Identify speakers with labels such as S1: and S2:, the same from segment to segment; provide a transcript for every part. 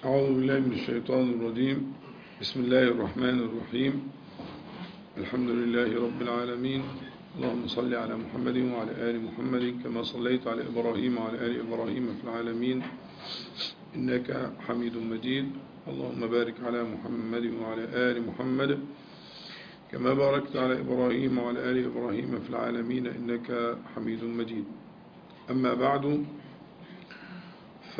S1: أعوذ بالله من الشيطان الرجيم بسم الله الرحمن الرحيم الحمد لله رب العالمين اللهم صل على محمد وعلى آل محمد كما صليت على إبراهيم وعلى آل إبراهيم في العالمين إنك حميد مجيد اللهم بارك على محمد وعلى آل محمد كما باركت على إبراهيم وعلى آل إبراهيم في العالمين إنك حميد مجيد أما بعد ف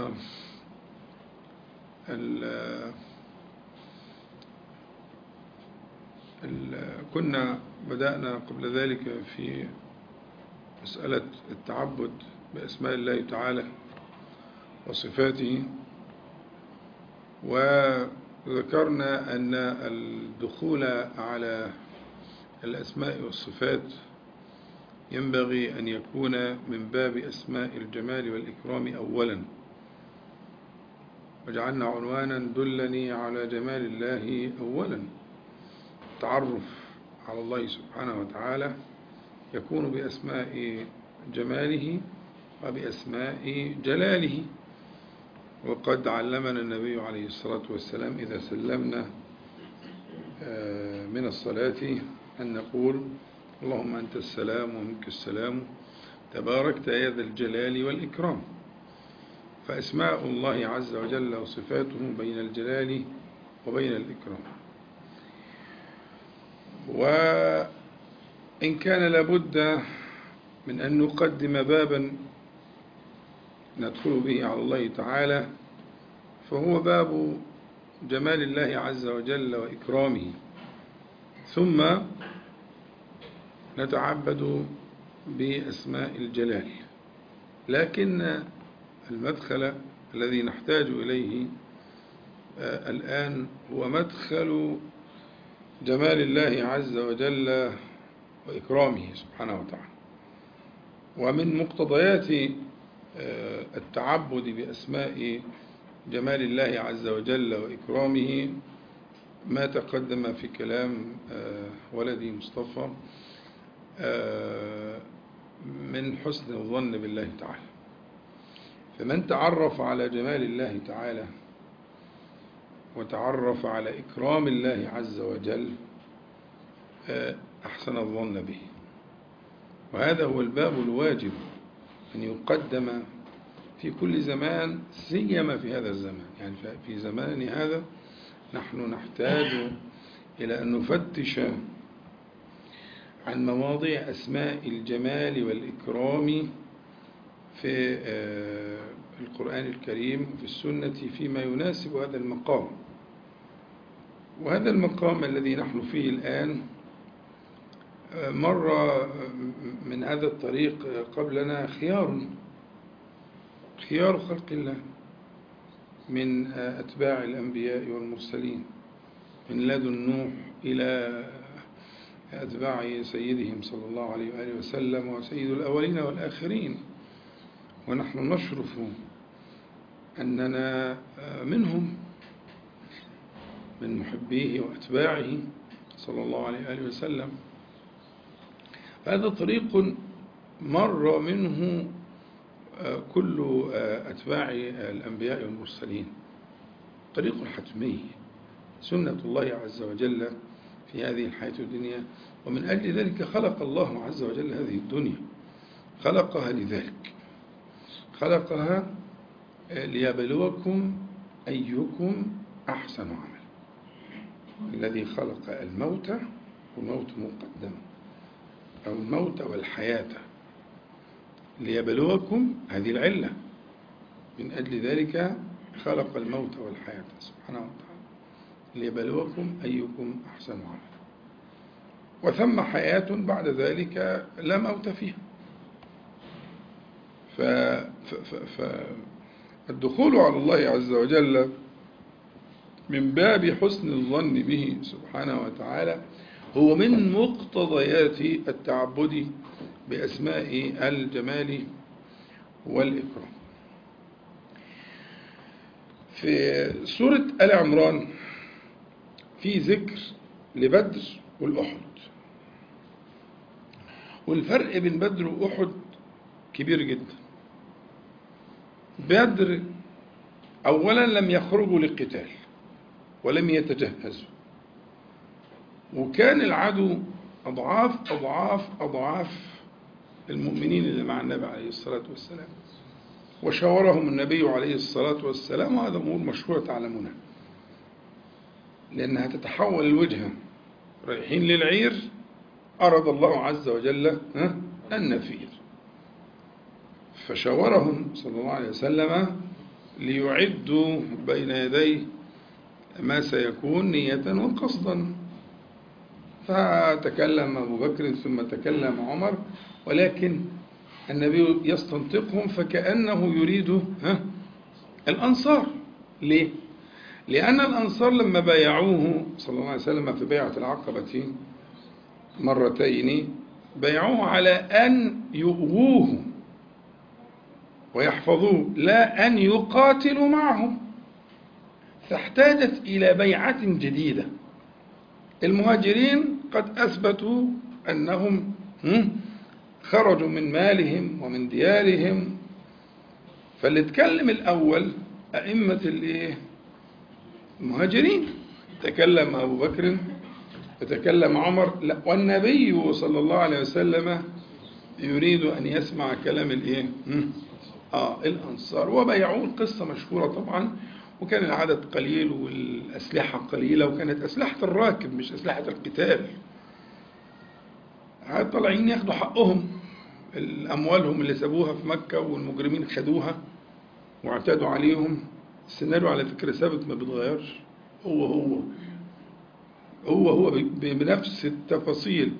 S1: كنا بدأنا قبل ذلك في مسألة التعبد بأسماء الله تعالى وصفاته وذكرنا أن الدخول على الأسماء والصفات ينبغي أن يكون من باب أسماء الجمال والإكرام أولا وجعلنا عنوانا دلني على جمال الله أولا التعرف على الله سبحانه وتعالى يكون بأسماء جماله وبأسماء جلاله وقد علمنا النبي عليه الصلاة والسلام إذا سلمنا من الصلاة أن نقول اللهم أنت السلام ومنك السلام تباركت يا ذا الجلال والإكرام فأسماء الله عز وجل وصفاته بين الجلال وبين الإكرام وإن كان لابد من أن نقدم بابا ندخل به على الله تعالى فهو باب جمال الله عز وجل وإكرامه ثم نتعبد بأسماء الجلال لكن المدخل الذي نحتاج إليه الآن هو مدخل جمال الله عز وجل وإكرامه سبحانه وتعالى ومن مقتضيات التعبد بأسماء جمال الله عز وجل وإكرامه ما تقدم في كلام ولدي مصطفى من حسن الظن بالله تعالى فمن تعرف على جمال الله تعالى وتعرف على إكرام الله عز وجل أحسن الظن به وهذا هو الباب الواجب أن يقدم في كل زمان سيما في هذا الزمان يعني في زمان هذا نحن نحتاج إلى أن نفتش عن مواضع أسماء الجمال والإكرام في القرآن الكريم وفي السنة فيما يناسب هذا المقام وهذا المقام الذي نحن فيه الآن مر من هذا الطريق قبلنا خيار خيار خلق الله من أتباع الأنبياء والمرسلين من لدن نوح إلى أتباع سيدهم صلى الله عليه وآله وسلم وسيد الأولين والآخرين ونحن نشرف أننا منهم من محبيه وأتباعه صلى الله عليه وآله وسلم هذا طريق مر منه كل أتباع الأنبياء والمرسلين طريق حتمي سنة الله عز وجل في هذه الحياة الدنيا ومن أجل ذلك خلق الله عز وجل هذه الدنيا خلقها لذلك خلقها ليبلوكم أيكم أحسن عمل الذي خلق الموت والموت مقدم أو الموت والحياة ليبلوكم هذه العلة من أجل ذلك خلق الموت والحياة سبحانه وتعالى ليبلوكم أيكم أحسن عمل وثم حياة بعد ذلك لا موت فيها فالدخول على الله عز وجل من باب حسن الظن به سبحانه وتعالى هو من مقتضيات التعبد بأسماء الجمال والإكرام في سورة آل عمران في ذكر لبدر والأحد والفرق بين بدر وأحد كبير جدا بدر أولا لم يخرجوا للقتال ولم يتجهزوا وكان العدو أضعاف أضعاف أضعاف المؤمنين اللي مع النبي عليه الصلاة والسلام وشاورهم النبي عليه الصلاة والسلام وهذا أمور مشهورة تعلمونها لأنها تتحول الوجهة رايحين للعير أراد الله عز وجل النفير فشاورهم صلى الله عليه وسلم ليعدوا بين يدي ما سيكون نية وقصدا فتكلم أبو بكر ثم تكلم عمر ولكن النبي يستنطقهم فكأنه يريد ها الأنصار ليه؟ لأن الأنصار لما بايعوه صلى الله عليه وسلم في بيعة العقبة مرتين بايعوه على أن يؤووه ويحفظوه لا أن يقاتلوا معهم فاحتاجت إلى بيعة جديدة المهاجرين قد أثبتوا أنهم خرجوا من مالهم ومن ديارهم فاللي اتكلم الأول أئمة الإيه؟ المهاجرين تكلم أبو بكر وتكلم عمر لا والنبي صلى الله عليه وسلم يريد أن يسمع كلام الإيه؟ آه الأنصار وبيعوه القصة مشهورة طبعا وكان العدد قليل والأسلحة قليلة وكانت أسلحة الراكب مش أسلحة القتال طالعين ياخدوا حقهم أموالهم اللي سابوها في مكة والمجرمين خدوها واعتادوا عليهم السيناريو على فكرة ثابت ما بيتغيرش هو هو هو هو بنفس التفاصيل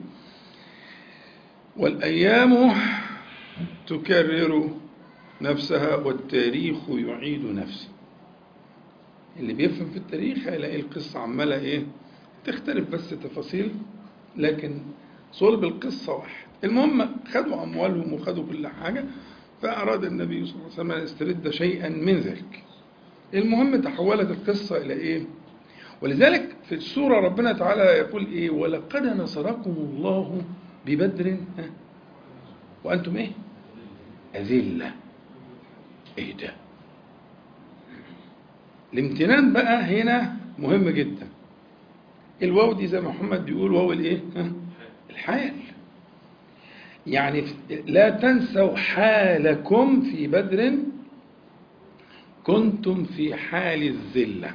S1: والأيام تكرر نفسها والتاريخ يعيد نفسه اللي بيفهم في التاريخ هيلاقي القصة عمالة إيه تختلف بس تفاصيل لكن صلب القصة واحد المهم خدوا أموالهم وخدوا كل حاجة فأراد النبي صلى الله عليه وسلم أن يسترد شيئا من ذلك المهم تحولت القصة إلى إيه ولذلك في السورة ربنا تعالى يقول إيه ولقد نصركم الله ببدر ها وأنتم إيه أذلة إيه ده الامتنان بقى هنا مهم جدا الواو دي زي ما محمد بيقول واو الايه الحال يعني لا تنسوا حالكم في بدر كنتم في حال الذلة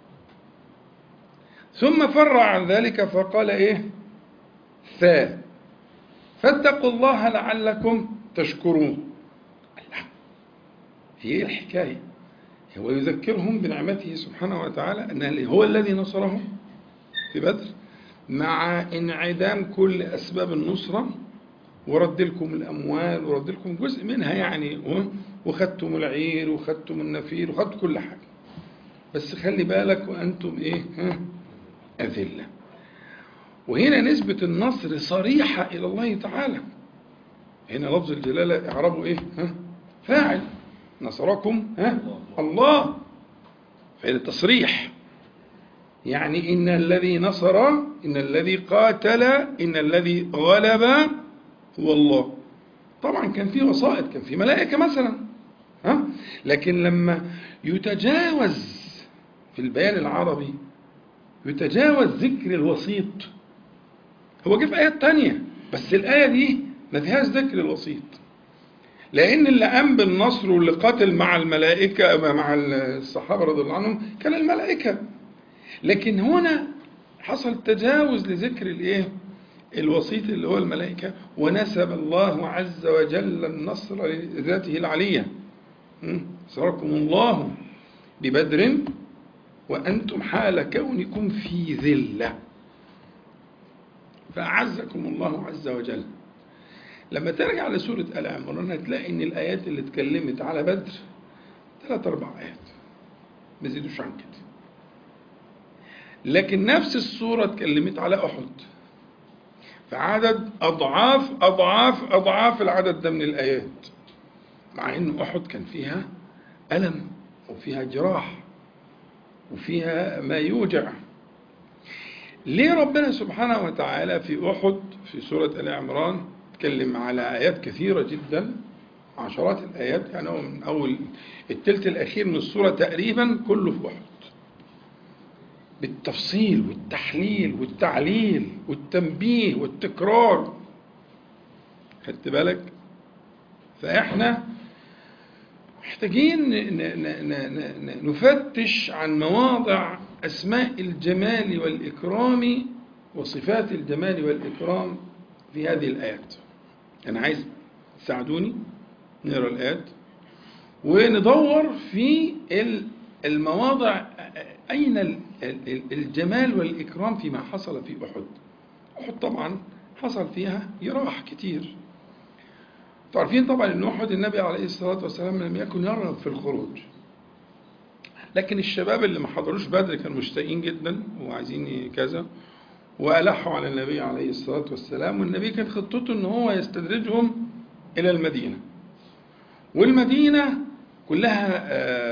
S1: ثم فرع عن ذلك فقال ايه ثا فاتقوا الله لعلكم تشكرون الله هي ايه الحكايه هو يذكرهم بنعمته سبحانه وتعالى أن هو الذي نصرهم في بدر مع انعدام كل أسباب النصرة ورد لكم الأموال ورد لكم جزء منها يعني وخدتم العير وخدتم النفير وخدتم كل حاجة بس خلي بالك وأنتم إيه ها أذلة وهنا نسبة النصر صريحة إلى الله تعالى هنا لفظ الجلالة إعرابه إيه ها فاعل نصركم ها الله فإذا تصريح يعني إن الذي نصر إن الذي قاتل إن الذي غلب هو الله طبعا كان في وسائط كان في ملائكة مثلا ها لكن لما يتجاوز في البيان العربي يتجاوز ذكر الوسيط هو جه في آيات تانية بس الآية دي ما فيهاش ذكر الوسيط لأن اللي قام بالنصر واللي قاتل مع الملائكة مع الصحابة رضي الله عنهم كان الملائكة لكن هنا حصل تجاوز لذكر الايه الوسيط اللي هو الملائكة ونسب الله عز وجل النصر لذاته العلية نصركم الله ببدر وأنتم حال كونكم في ذلة فأعزكم الله عز وجل لما ترجع لسورة آل عمران هتلاقي إن الآيات اللي اتكلمت على بدر ثلاث أربع آيات ما يزيدوش عن كده لكن نفس السورة اتكلمت على أحد فعدد أضعاف أضعاف أضعاف العدد ده من الآيات مع إن أحد كان فيها ألم وفيها جراح وفيها ما يوجع ليه ربنا سبحانه وتعالى في أحد في سورة آل عمران اتكلم على آيات كثيرة جدا عشرات الآيات يعني هو من أول التلت الأخير من السورة تقريبا كله في أحد بالتفصيل والتحليل والتعليل والتنبيه والتكرار خدت بالك فإحنا محتاجين نفتش عن مواضع أسماء الجمال والإكرام وصفات الجمال والإكرام في هذه الآيات أنا عايز تساعدوني نقرأ الآيات وندور في المواضع أين الجمال والإكرام فيما حصل في أحد أحد طبعا حصل فيها جراح كتير تعرفين طبعا أن أحد النبي عليه الصلاة والسلام لم يكن يرغب في الخروج لكن الشباب اللي ما حضروش بدر كانوا مشتاقين جدا وعايزين كذا وألحوا على النبي عليه الصلاة والسلام والنبي كانت خطته أن هو يستدرجهم إلى المدينة والمدينة كلها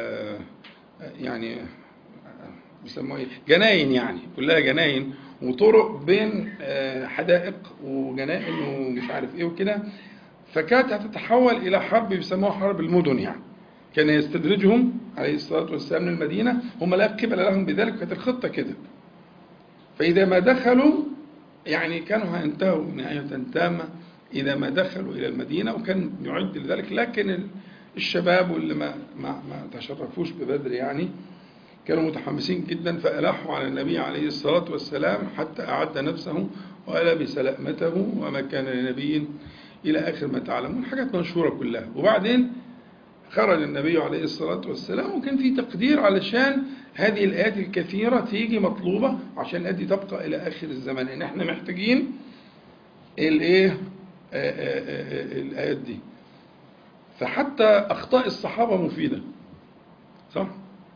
S1: يعني بيسموها ايه جناين يعني كلها جناين وطرق بين حدائق وجنائن ومش عارف ايه وكده فكانت هتتحول الى حرب بيسموها حرب المدن يعني كان يستدرجهم عليه الصلاه والسلام من المدينه هم لا قبل لهم بذلك كانت الخطه كده فاذا ما دخلوا يعني كانوا هينتهوا نهايه تامه اذا ما دخلوا الى المدينه وكان يعد لذلك لكن الشباب واللي ما ما ما تشرفوش ببدر يعني كانوا متحمسين جدا فألحوا على النبي عليه الصلاة والسلام حتى أعد نفسه ولبس لأمته وما كان لنبي إلى آخر ما تعلمون حاجات منشورة كلها وبعدين خرج النبي عليه الصلاة والسلام وكان في تقدير علشان هذه الآيات الكثيرة تيجي مطلوبة عشان الآيات دي تبقى إلى آخر الزمن إن إحنا محتاجين الإيه الآيات دي فحتى أخطاء الصحابة مفيدة صح؟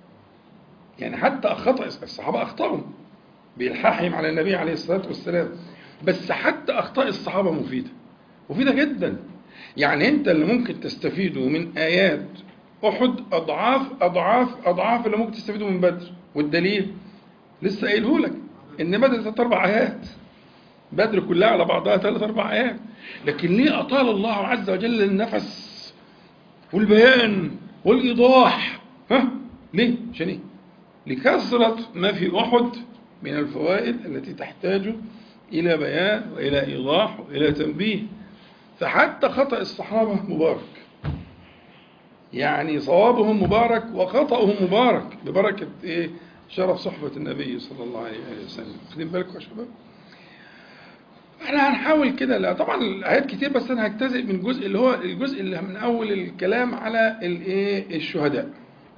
S1: يعني حتى خطأ الصحابة أخطأوا بإلحاحهم على النبي عليه الصلاة والسلام بس حتى أخطاء الصحابة مفيدة مفيدة جدا يعني أنت اللي ممكن تستفيده من آيات أحد أضعاف أضعاف أضعاف اللي ممكن تستفيده من بدر والدليل لسه قايله لك إن بدر ثلاث أربع آيات بدر كلها على بعضها ثلاث أربع آيات لكن ليه أطال الله عز وجل النفس والبيان والإيضاح ها ليه؟ عشان إيه؟ لكثرة ما في أحد من الفوائد التي تحتاج إلى بيان وإلى إيضاح وإلى تنبيه فحتى خطأ الصحابة مبارك يعني صوابهم مبارك وخطأهم مبارك ببركة إيه شرف صحبة النبي صلى الله عليه وسلم خدين بالكم يا شباب احنا هنحاول كده لا طبعا الايات كتير بس انا هجتزئ من الجزء اللي هو الجزء اللي من اول الكلام على الايه الشهداء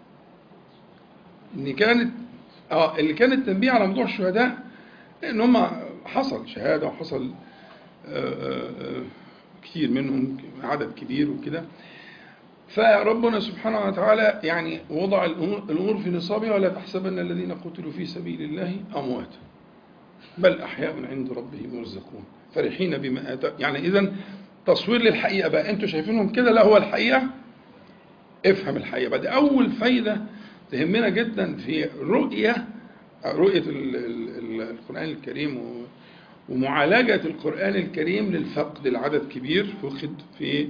S1: ان كانت اه اللي كان التنبيه على موضوع الشهداء ان هم حصل شهاده وحصل آآ آآ كتير منهم عدد كبير وكده فربنا سبحانه وتعالى يعني وضع الامور في نصابها ولا تحسبن الذين قتلوا في سبيل الله امواتا بل احياء عند ربهم يرزقون فرحين بما اتى يعني اذا تصوير للحقيقه بقى انتوا شايفينهم كده لا هو الحقيقه افهم الحقيقه بقى دي اول فايده تهمنا جدا في رؤية رؤية القرآن الكريم ومعالجة القرآن الكريم للفقد العدد كبير فقد في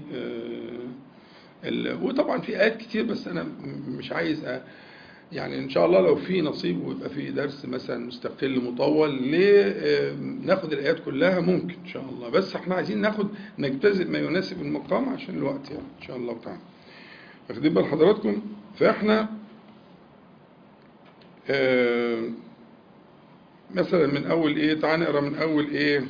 S1: وطبعا في آيات كتير بس أنا مش عايز يعني إن شاء الله لو في نصيب ويبقى في درس مثلا مستقل مطول ناخد الآيات كلها ممكن إن شاء الله بس احنا عايزين ناخد نجتزئ ما يناسب المقام عشان الوقت يعني إن شاء الله تعالى واخدين بال حضراتكم فإحنا آه مثلا من أول إيه تعال نقرأ من أول إيه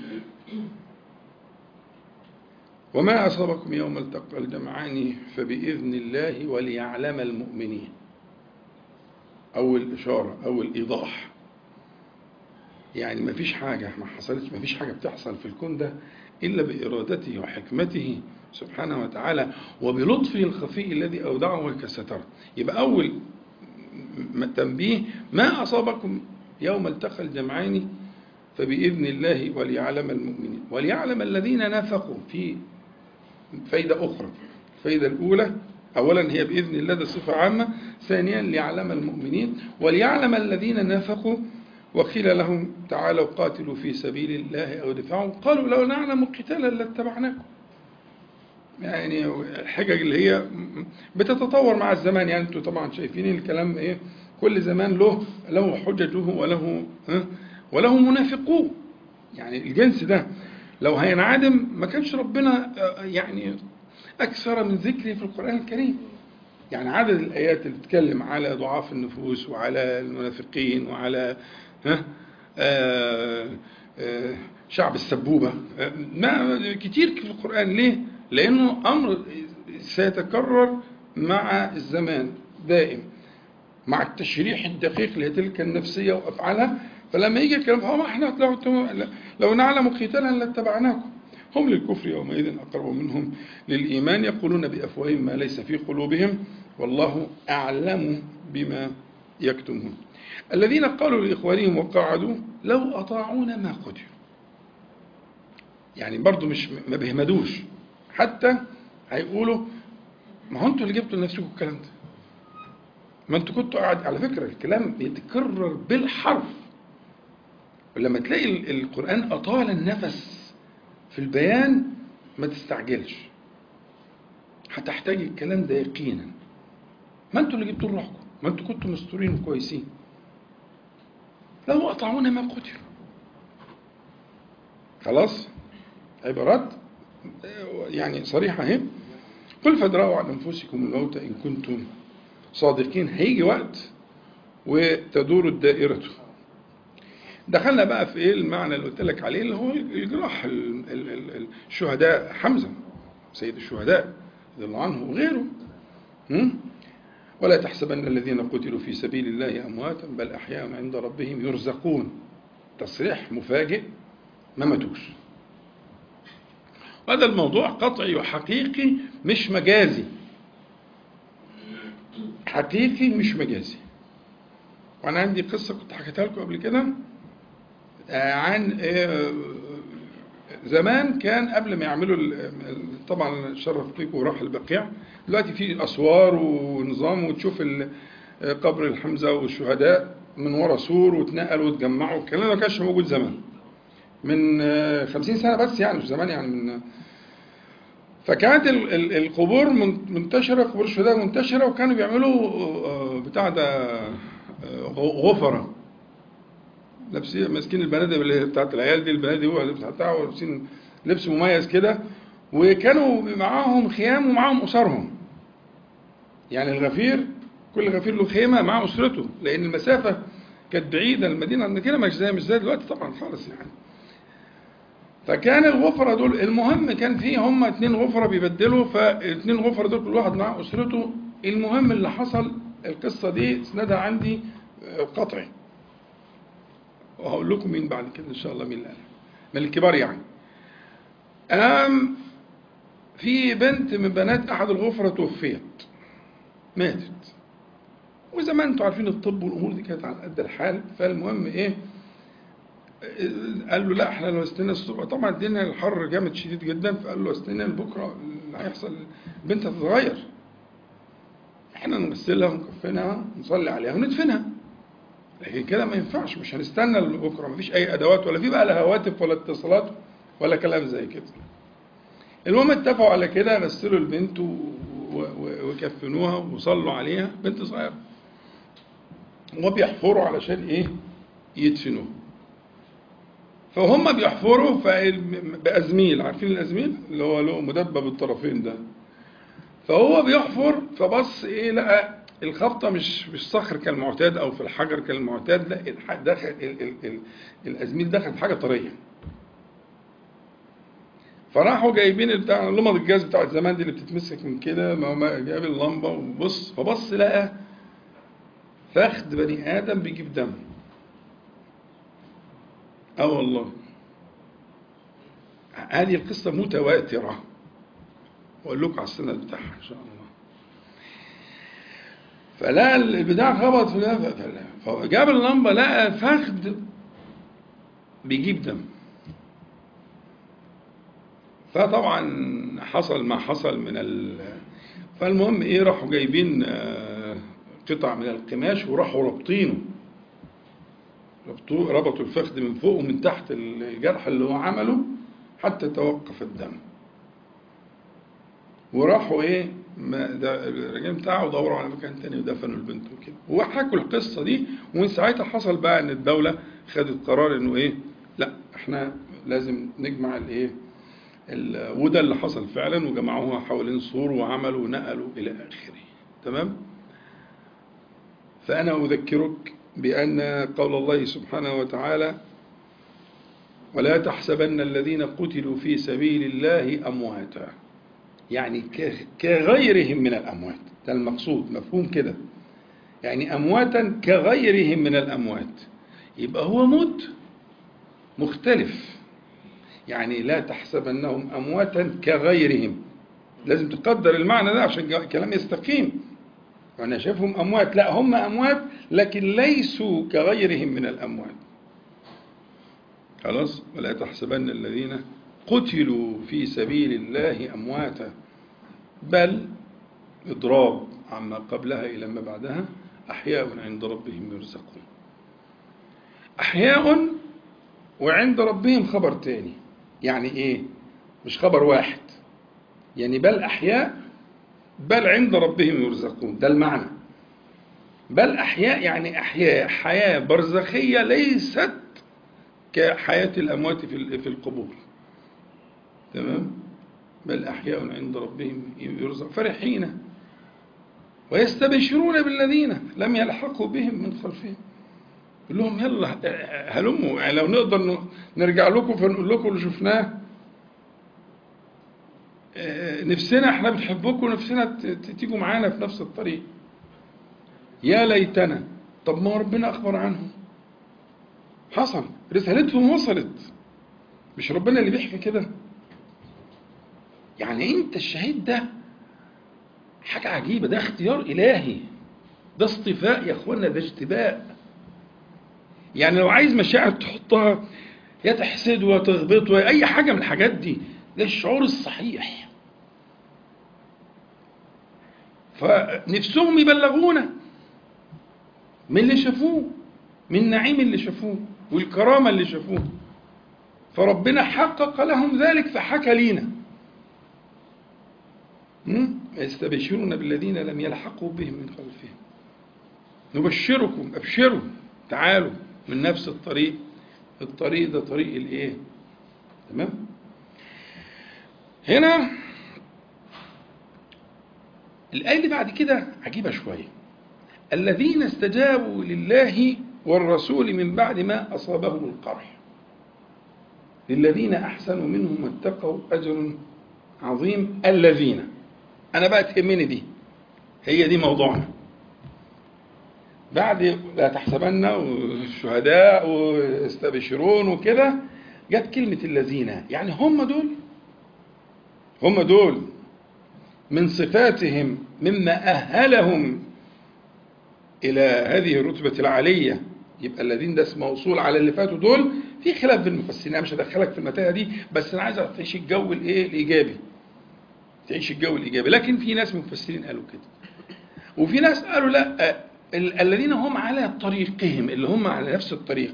S1: وما أصابكم يوم التقى الجمعان فبإذن الله وليعلم المؤمنين أول إشارة أول إيضاح يعني ما فيش حاجة ما حصلتش ما فيش حاجة بتحصل في الكون ده إلا بإرادته وحكمته سبحانه وتعالى وبلطفه الخفي الذي أودعه كستر يبقى أول تنبيه ما أصابكم يوم التقى الجمعين فبإذن الله وليعلم المؤمنين وليعلم الذين نافقوا في فايدة أخرى الفايدة الأولى أولا هي بإذن الله ده صفة عامة ثانيا ليعلم المؤمنين وليعلم الذين نافقوا وقيل لهم تعالوا قاتلوا في سبيل الله أو دفاعوا قالوا لو نعلم قتالا لاتبعناكم يعني الحجج اللي هي بتتطور مع الزمان يعني انتوا طبعا شايفين الكلام ايه كل زمان له له حججه وله ها وله منافقوه يعني الجنس ده لو هينعدم ما كانش ربنا آه، يعني أكثر من ذكره في القرآن الكريم يعني عدد الآيات اللي بتتكلم على ضعاف النفوس وعلى المنافقين وعلى ها آه، آه، شعب السبوبة آه، ما كتير في القرآن ليه؟ لأنه أمر سيتكرر مع الزمان دائم مع التشريح الدقيق لتلك النفسية وأفعالها فلما يجي الكلام فهم احنا لو, لو نعلم قتالا لاتبعناكم هم للكفر يومئذ أقرب منهم للإيمان يقولون بأفواههم ما ليس في قلوبهم والله أعلم بما يكتمون الذين قالوا لإخوانهم وقعدوا لو أطاعونا ما قتلوا يعني برضو مش ما بيهمدوش حتى هيقولوا ما هو انتوا اللي جبتوا لنفسكم الكلام ده ما انتوا كنتوا قاعد على فكرة الكلام بيتكرر بالحرف ولما تلاقي ال- القرآن أطال النفس في البيان ما تستعجلش هتحتاج الكلام ده يقينا ما انتوا اللي جبتوا روحكم ما انتوا كنتوا مستورين وكويسين لو أطاعونا ما قتلوا خلاص عبارات يعني صريحة اهي قل فادرأوا عن أنفسكم الموت إن كنتم صادقين هيجي وقت وتدور الدائرة دخلنا بقى في ايه المعنى اللي قلت لك عليه اللي هو الجراح ال- ال- ال- الشهداء حمزة سيد الشهداء رضي الله عنه وغيره م? ولا تحسبن الذين قتلوا في سبيل الله أمواتا بل أحياء عند ربهم يرزقون تصريح مفاجئ ما ماتوش هذا الموضوع قطعي وحقيقي مش مجازي حقيقي مش مجازي وانا عندي قصه كنت حكيتها لكم قبل كده آه، عن آه، زمان كان قبل ما يعملوا ال- طبعا شرف فيكم وراح البقيع دلوقتي في اسوار ونظام وتشوف ال- قبر الحمزه والشهداء من ورا سور واتنقلوا واتجمعوا الكلام ده ما كانش موجود زمان من آه، خمسين سنة بس يعني مش زمان يعني من فكانت ال- ال- القبور من- منتشرة قبور الشهداء منتشرة وكانوا بيعملوا آه، بتاع ده آه، غ- غفرة لابسين ماسكين البنادق اللي هي بتاعت العيال دي البنادق هو اللي بتاعتها ولابسين لبس مميز كده وكانوا معاهم خيام ومعاهم أسرهم يعني الغفير كل غفير له خيمة مع أسرته لأن المسافة كانت بعيدة المدينة عندنا كده مش زي مش زي دلوقتي طبعا خالص يعني فكان الغفرة دول المهم كان في هم اتنين غفرة بيبدلوا فاتنين غفرة دول كل واحد مع أسرته المهم اللي حصل القصة دي سندها عندي آه، قطعي وهقول لكم مين بعد كده إن شاء الله مين اللي قالها من الكبار يعني أم في بنت من بنات أحد الغفرة توفيت ماتت وزمان انتوا عارفين الطب والامور دي كانت على قد الحال فالمهم ايه قال له لا احنا لو استنى الصبح طبعا الدنيا الحر جامد شديد جدا فقال له استنى لبكره اللي هيحصل البنت هتتغير احنا نغسلها ونكفنها ونصلي عليها وندفنها لكن كده ما ينفعش مش هنستنى لبكره مفيش اي ادوات ولا في بقى لا هواتف ولا اتصالات ولا كلام زي كده المهم اتفقوا على كده غسلوا البنت و- و- وكفنوها وصلوا عليها بنت صغيره وبيحفروا علشان ايه يدفنوها فهم بيحفروا فال- بأزميل عارفين الأزميل اللي هو له مدبب الطرفين ده فهو بيحفر فبص ايه لقى الخبطة مش مش صخر كالمعتاد أو في الحجر كالمعتاد لا الح- دخل ال ال ال الأزميل دخل في حاجة طرية فراحوا جايبين بتاع لمض الجاز بتاعت زمان دي اللي بتتمسك من كده ما ما جاب اللمبة وبص فبص لقى فخد بني آدم بيجيب دم اه والله هذه القصة متواترة وأقول لكم على السند بتاعها إن شاء الله فلقى البتاع خبط في ده فجاب اللمبة لقى فخد بيجيب دم فطبعا حصل ما حصل من ال... فالمهم ايه راحوا جايبين آه، قطع من القماش وراحوا رابطينه ربطوه ربطوا الفخذ من فوق ومن تحت الجرح اللي هو عمله حتى توقف الدم وراحوا ايه ما ده الرجال بتاعه دوروا على مكان تاني ودفنوا البنت وكده وحكوا القصه دي ومن ساعتها حصل بقى ان الدوله خدت قرار انه ايه لا احنا لازم نجمع الايه ال- وده اللي حصل فعلا وجمعوها حوالين سور وعملوا ونقلوا الى اخره تمام فانا اذكرك بان قول الله سبحانه وتعالى ولا تحسبن الذين قتلوا في سبيل الله امواتا يعني ك- كغيرهم من الأموات ده المقصود مفهوم كده يعني أمواتا كغيرهم من الأموات يبقى هو موت مختلف يعني لا تحسبنهم أمواتا كغيرهم لازم تقدر المعنى ده عشان الكلام يستقيم أنا شايفهم أموات لا هم أموات لكن ليسوا كغيرهم من الأموات خلاص ولا تحسبن الذين قتلوا في سبيل الله أمواتا بل إضراب عما قبلها إلى ما بعدها أحياء عند ربهم يرزقون أحياء وعند ربهم خبر تاني يعني إيه مش خبر واحد يعني بل أحياء بل عند ربهم يرزقون ده المعنى بل أحياء يعني أحياء حياة برزخية ليست كحياة الأموات في في القبور تمام بل أحياء عند ربهم يرزق فرحين ويستبشرون بالذين لم يلحقوا بهم من خلفهم يقول لهم يلا هلموا يعني لو نقدر نرجع لكم فنقول لكم اللي شفناه نفسنا احنا بنحبكم ونفسنا تيجوا معانا في نفس الطريق يا ليتنا طب ما ربنا اخبر عنهم حصل رسالتهم وصلت مش ربنا اللي بيحكي كده يعني انت الشهيد ده حاجة عجيبة ده اختيار إلهي ده اصطفاء يا اخوانا ده اجتباء يعني لو عايز مشاعر تحطها يا تحسد وتغبط أي حاجة من الحاجات دي ده الشعور الصحيح فنفسهم يبلغونا من اللي شافوه من النعيم اللي شافوه والكرامة اللي شافوه فربنا حقق لهم ذلك فحكى لينا يستبشرون بالذين لم يلحقوا بهم من خلفهم نبشركم ابشروا تعالوا من نفس الطريق الطريق ده طريق الايه تمام هنا الآية اللي بعد كده عجيبة شوية الذين استجابوا لله والرسول من بعد ما أصابهم القرح للذين أحسنوا منهم واتقوا أجر عظيم الذين أنا بقى تهمني دي هي دي موضوعنا بعد لا تحسبن والشهداء ويستبشرون وكده جت كلمة الذين يعني هم دول هم دول من صفاتهم مما أهلهم إلى هذه الرتبة العالية يبقى الذين ده اسم موصول على اللي فاتوا دول في خلاف بين المفسرين انا مش هدخلك في المتاهه دي بس انا عايزك تعيش الجو الايه الايجابي تعيش الجو الايجابي لكن في ناس من المفسرين قالوا كده وفي ناس قالوا لا ال- الذين هم على طريقهم اللي هم على نفس الطريق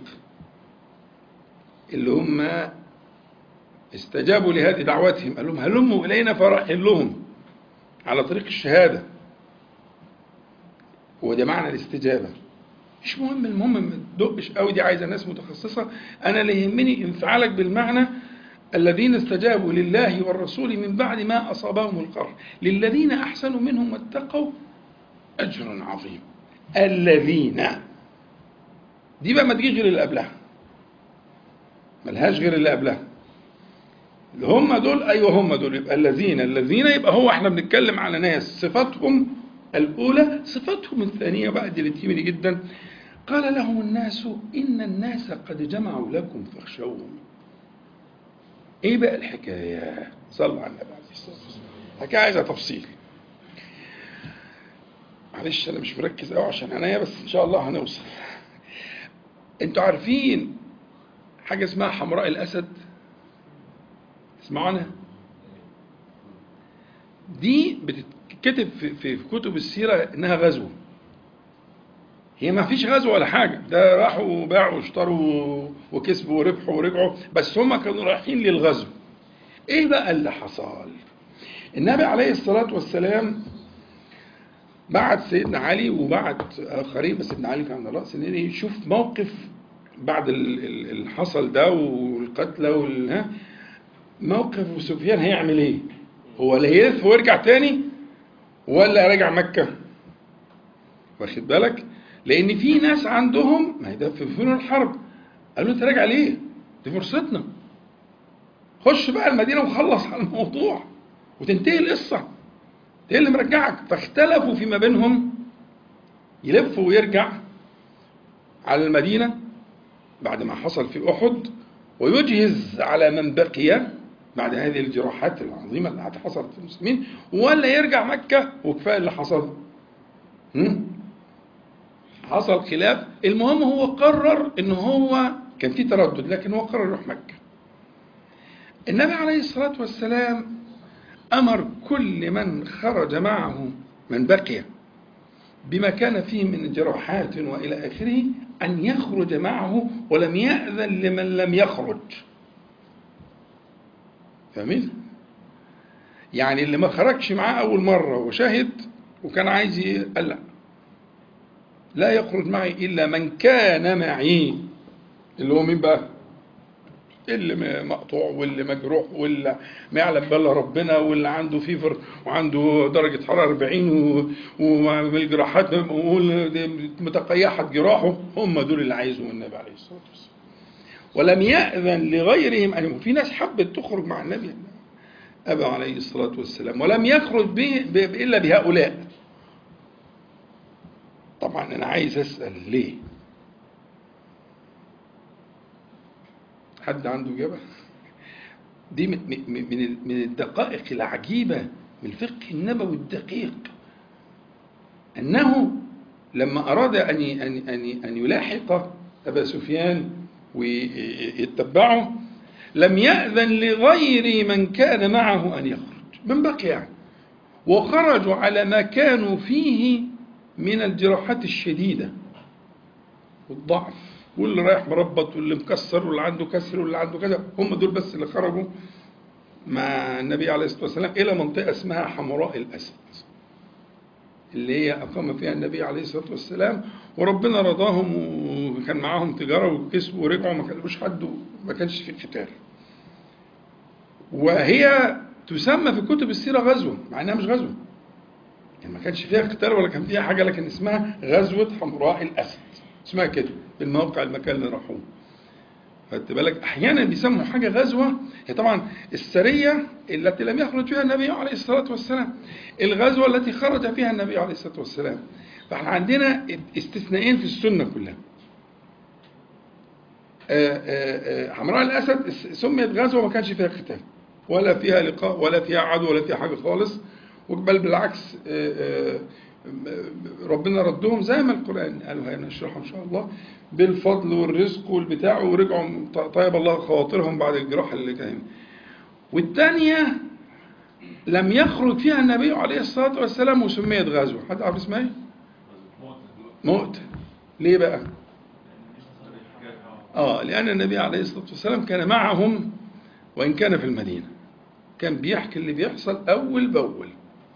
S1: اللي هم استجابوا لهذه دعوتهم قال لهم هلموا الينا فرحل لهم على طريق الشهاده وده معنى الاستجابه مش مهم المهم ما تدقش قوي دي عايزه ناس متخصصه انا اللي يهمني انفعالك بالمعنى الذين استجابوا لله والرسول من بعد ما اصابهم القرح للذين احسنوا منهم واتقوا اجر عظيم الذين دي بقى ما تجيش غير اللي قبلها ملهاش غير اللي قبلها اللي هم دول ايوه هم دول يبقى الذين الذين يبقى هو احنا بنتكلم على ناس صفاتهم الاولى صفاتهم الثانيه بقى دي اللي تهمني جدا قال لهم الناس ان الناس قد جمعوا لكم فاخشوهم ايه بقى الحكايه صلوا على النبي عليه الصلاه والسلام حكايه عايزه تفصيل معلش انا مش مركز قوي عشان عينيا بس ان شاء الله هنوصل انتوا عارفين حاجه اسمها حمراء الاسد تسمعوا عنها دي بتتكتب في, في, في كتب السيره انها غزوه هي ما فيش غزوه ولا حاجه ده راحوا وباعوا واشتروا وكسبوا وربحوا ورجعوا بس هم كانوا رايحين للغزو ايه بقى اللي حصل النبي عليه الصلاة والسلام بعت سيدنا علي وبعت آخرين بس سيدنا علي كان على رأس إن يشوف موقف بعد ال- ال- اللي حصل ده والقتلى وال ها، موقف سفيان هيعمل ايه؟ هو لا يلف ويرجع تاني ولا راجع مكة؟ واخد بالك؟ لأن في ناس عندهم ما هي ده في فنون الحرب قالوا أنت راجع ليه؟ دي فرصتنا خش بقى المدينة وخلص على الموضوع وتنتهي القصة ايه اللي مرجعك فاختلفوا فيما بينهم يلف ويرجع على المدينة بعد ما حصل في أحد ويجهز على من بقي بعد هذه الجراحات العظيمة اللي حصلت في المسلمين ولا يرجع مكة وكفاية اللي حصل هم؟ حصل خلاف المهم هو قرر ان هو كان في تردد لكن هو قرر يروح مكة النبي عليه الصلاة والسلام أمر كل من خرج معه من بقي بما كان فيه من جراحات وإلى آخره أن يخرج معه ولم يأذن لمن لم يخرج فاهمين؟ يعني اللي ما خرجش معاه أول مرة وشهد وكان عايز ي- قال لا لا يخرج معي إلا من كان معي اللي هو مين بقى؟ اللي م- مقطوع واللي مجروح واللي ما يعلم بالله ربنا واللي عنده فيفر وعنده درجة حرارة 40 و- والجراحات متقيحة جراحه هم دول اللي عايزهم النبي عليه الصلاة والسلام ولم يأذن لغيرهم أن في ناس حبت تخرج مع النبي أبى عليه الصلاة والسلام ولم يخرج به ب- إلا بهؤلاء طبعا أنا عايز أسأل ليه حد عنده إجابة دي من من- من من الدقائق العجيبة من الفقه النبوي الدقيق أنه لما أراد أن ي- أن أن أن يلاحق أبا سفيان ويتبعه لم يأذن لغير من كان معه أن يخرج من بقي يعني وخرجوا على ما كانوا فيه من الجراحات الشديدة والضعف واللي رايح مربط واللي مكسر واللي عنده كسر واللي عنده كذا هم دول بس اللي خرجوا مع النبي عليه الصلاة والسلام إلى منطقة اسمها حمراء الأسد اللي هي أقام فيها النبي عليه الصلاة والسلام وربنا رضاهم وكان معاهم تجارة وكسبوا ورجعوا ما كلموش حد وما كانش في قتال وهي تسمى في كتب السيرة غزوة مع إنها مش غزوة يعني ما كانش فيها قتال ولا كان فيها حاجة لكن اسمها غزوة حمراء الأسد اسمها كده الموقع المكان اللي راحوه خدت بالك احيانا بيسموا حاجه غزوه هي طبعا السريه التي لم يخرج فيها النبي عليه الصلاه والسلام الغزوه التي خرج فيها النبي عليه الصلاه والسلام فاحنا عندنا استثنائين في السنه كلها آه، آه، آه، حمراء الاسد سميت غزوه ما كانش فيها قتال ولا فيها لقاء ولا فيها عدو ولا فيها حاجه خالص بل بالعكس آه، آه، ربنا ردهم زي ما القرآن قالوا هنشرحها إن شاء الله بالفضل والرزق والبتاع ورجعوا طيب الله خواطرهم بعد الجراحة اللي كان والثانية لم يخرج فيها النبي عليه الصلاة والسلام وسميت غزوة حد عارف اسمها ايه؟ مؤتة ليه بقى؟ آه لأن النبي عليه الصلاة والسلام كان معهم وإن كان في المدينة كان بيحكي اللي بيحصل أول بأول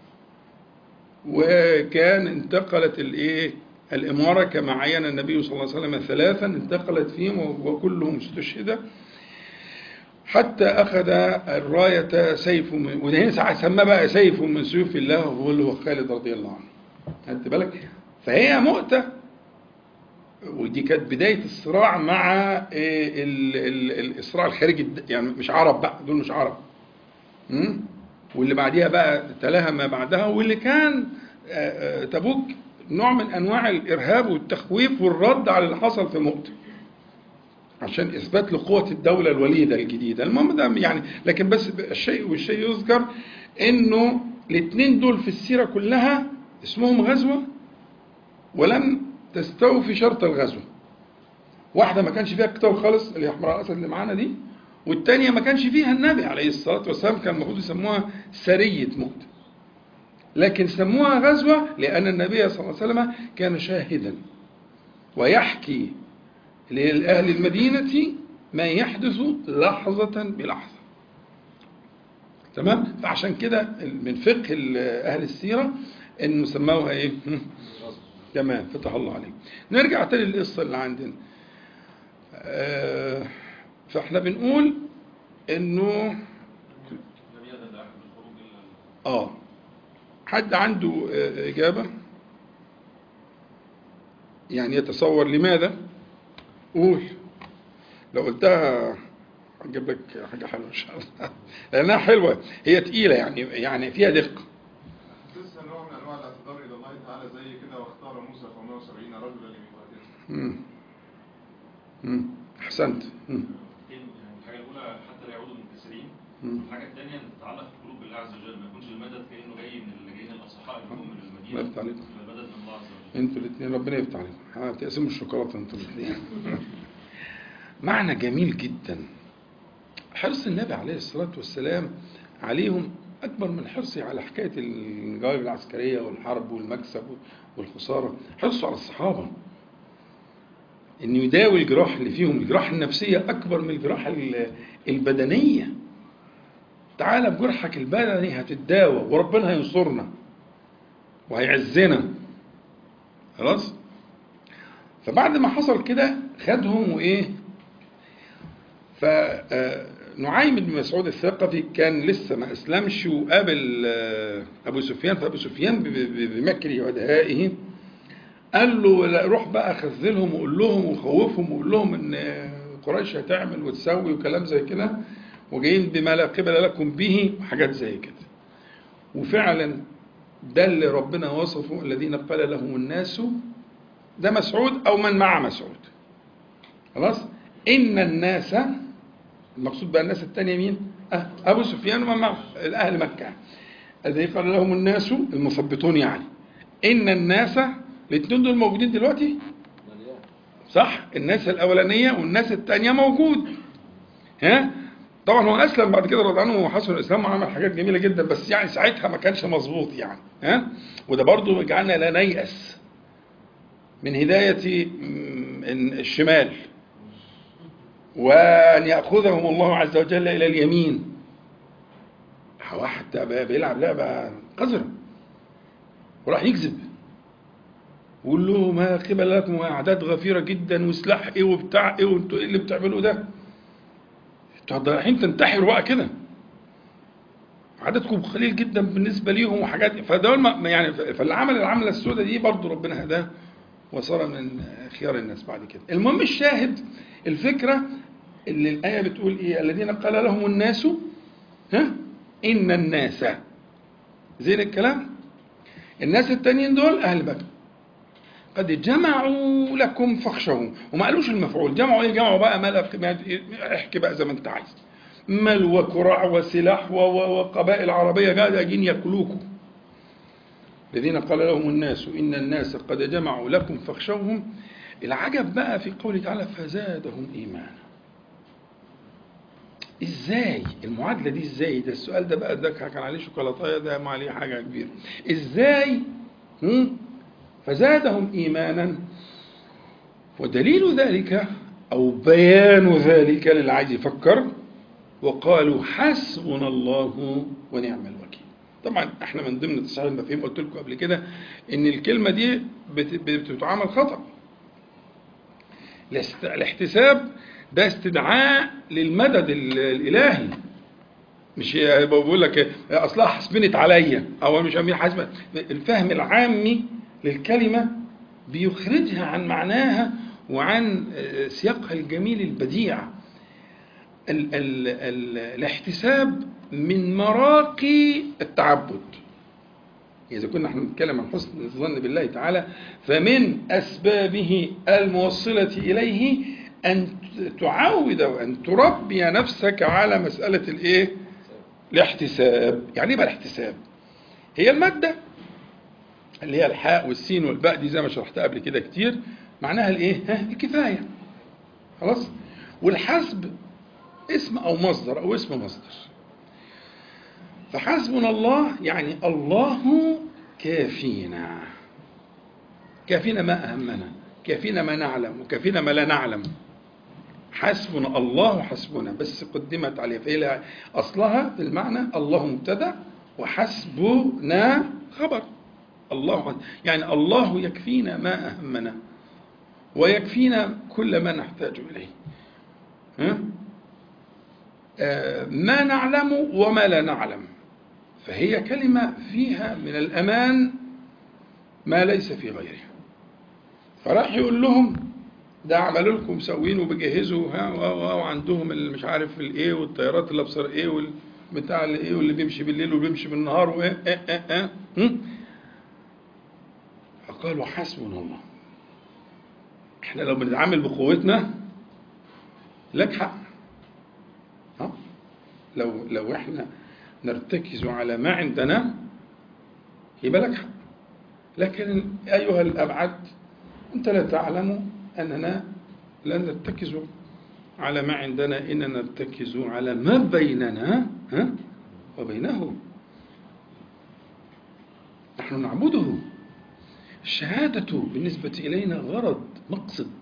S1: وكان انتقلت الايه الإمارة كما عين النبي صلى الله عليه وسلم ثلاثا انتقلت فيهم وكلهم استشهد حتى أخذ الراية سيف من وده ساعة سماه بقى سيف من سيوف الله وهو اللي هو خالد رضي الله عنه خدت بالك فهي مؤتة ودي كانت بداية الصراع مع إيه ال ال الصراع الخارجي يعني مش عرب بقى دول مش عرب م? واللي بعديها بقى تلاها ما بعدها واللي كان تبوك نوع من انواع الارهاب والتخويف والرد على اللي حصل في مؤتة عشان اثبات لقوه الدوله الوليده الجديده المهم ده يعني لكن بس الشيء والشيء يذكر انه الاثنين دول في السيره كلها اسمهم غزوه ولم تستوفي شرط الغزوه واحده ما كانش فيها قتال خالص اللي هي حمراء الاسد اللي معانا دي والتانية ما كانش فيها النبي عليه الصلاة والسلام كان المفروض يسموها سرية موت لكن سموها غزوة لأن النبي صلى الله عليه وسلم كان شاهدا ويحكي لأهل المدينة ما يحدث لحظة بلحظة تمام فعشان كده من فقه ال- اهل السيره ان سموها ايه هم؟ تمام فتح الله عليك نرجع تاني للقصه اللي عندنا آه، فاحنا بنقول انه
S2: لم يأذن لأحد بالخروج إلا
S1: اه حد عنده آه، اجابه يعني يتصور لماذا قول لو قلتها هجيب لك حاجه حلوه ان شاء الله لانها حلوه هي تقيله يعني يعني فيها دقه
S3: لسه نوع من انواع الاعتذار الى الله تعالى زي كده واختار موسى قومه وسبعين رجلا لميقاتنا
S1: مم. مم. احسنت مم.
S2: يعني الحاجة الأولى حتى لا يعودوا منكسرين
S1: مم.
S2: الحاجة الثانية أن تتعلق في القلوب بالله عز وجل ما يكونش المدد كأنه جاي من اللي جايين الأصحاء اللي هم من
S1: الله
S2: المدينة
S1: يفتح عليك.
S2: يبقى المدد من الله عز وجل
S1: انتوا الاثنين ربنا يفتح عليكم هتقسموا الشوكولاته انتوا الاثنين معنى جميل جدا حرص النبي عليه الصلاه والسلام عليهم اكبر من حرصه على حكايه الجوانب العسكريه والحرب والمكسب والخساره حرصه على الصحابه انه يداوي الجراح اللي فيهم الجراح النفسيه اكبر من الجراح ال- البدنيه تعال بجرحك البدني هتتداوى وربنا هينصرنا وهيعزنا خلاص فبعد ما حصل كده خدهم وايه فنعيم بن مسعود الثقفي كان لسه ما اسلمش وقابل آه، ابو سفيان فابو سفيان ب- ب- بمكره ودهائه قال له لا روح بقى خذلهم وقول لهم وخوفهم وقول لهم ان قريش هتعمل وتسوي وكلام زي كده وجايين بما لا قبل لكم به وحاجات زي كده وفعلا ده اللي ربنا وصفه الذين قال لهم الناس ده مسعود او من مع مسعود خلاص ان الناس المقصود بقى الناس الثانيه مين أه ابو سفيان ومن معه اهل مكه الذي قال لهم الناس المثبطون يعني ان الناس الاثنين دول موجودين دلوقتي صح الناس الاولانيه والناس الثانيه موجود ها طبعا هو اسلم بعد كده رضي عنه وحسن الاسلام وعمل حاجات جميله جدا بس يعني ساعتها ما كانش مظبوط يعني ها وده برضو يجعلنا لا نيأس من هدايه م- الشمال وان ياخذهم الله عز وجل الى اليمين واحد بقى بيلعب لعبه قذره وراح يكذب ويقول له ما قبل لكم اعداد غفيره جدا وسلاح ايه وبتاع ايه وانتوا ايه اللي بتعملوه ده؟ انتوا رايحين تنتحروا بقى كده عددكم قليل جدا بالنسبه ليهم وحاجات فدول ما يعني فاللي عمل العمله السوداء دي برضه ربنا هداه وصار من خيار الناس بعد كده المهم الشاهد الفكره اللي الايه بتقول ايه الذين قال لهم الناس ها ان الناس زين الكلام الناس التانيين دول اهل بدر قد جمعوا لكم فاخشوهم وما قالوش المفعول جمعوا ايه جمعوا بقى مال احكي بقى زي ما انت عايز مال وكراع وسلاح و- و- وقبائل عربيه قاعدين ياكلوكم الذين قال لهم الناس ان الناس قد جمعوا لكم فاخشوهم العجب بقى في قوله تعالى فزادهم ايمانا ازاي المعادله دي ازاي ده السؤال ده بقى ده كان عليه شوكولاته ده ما عليه حاجه كبيره ازاي هم؟ فزادهم ايمانا ودليل ذلك او بيان ذلك للي عايز يفكر وقالوا حسبنا الله ونعم الوكيل طبعا احنا من ضمن تصحيح المفاهيم قلت لكم قبل كده ان الكلمه دي بت- بت- بتتعامل خطا الاست- الاحتساب ده استدعاء للمدد ال- الالهي مش بقول لك اصلها حسبنت عليا او مش امين حسب الفهم العامي للكلمه بيخرجها عن معناها وعن سياقها الجميل البديع ال ال ال الاحتساب من مراقي التعبد إذا كنا احنا بنتكلم عن حسن الظن بالله تعالى فمن أسبابه الموصلة إليه أن تعود وأن تربي نفسك على مسألة الإيه؟ الاحتساب يعني إيه بقى الاحتساب؟ هي المادة اللي هي الحاء والسين والباء دي زي ما شرحتها قبل كده كتير معناها الإيه؟ ها الكفاية خلاص؟ والحسب اسم أو مصدر أو اسم مصدر فحسبنا الله يعني الله كافينا كافينا ما أهمنا كافينا ما نعلم وكافينا ما لا نعلم حسبنا الله حسبنا بس قدمت عليها فهي لها- أصلها في المعنى الله مبتدأ وحسبنا خبر الله حسب. يعني الله يكفينا ما أهمنا ويكفينا كل ما نحتاج إليه ها؟ آه، ما نعلم وما لا نعلم فهي كلمة فيها من الأمان ما ليس في غيرها فراح يقول لهم ده عملوا لكم مسوين وبيجهزوا ها و- و- وعندهم اللي مش عارف الايه والطيارات اللي ابصر ايه والبتاع اللي ايه واللي بيمشي بالليل واللي بيمشي بالنهار وايه إيه إيه إيه هم؟ فقالوا حسبنا الله احنا لو بنتعامل بقوتنا لك حق ها لو لو احنا نرتكز على ما عندنا يبقى لك حق لكن ايها الابعد انت لا تعلم اننا لا نرتكز على ما عندنا اننا نرتكز على ما بيننا ها وبينه نحن نعبده الشهادة بالنسبة إلينا غرض مقصد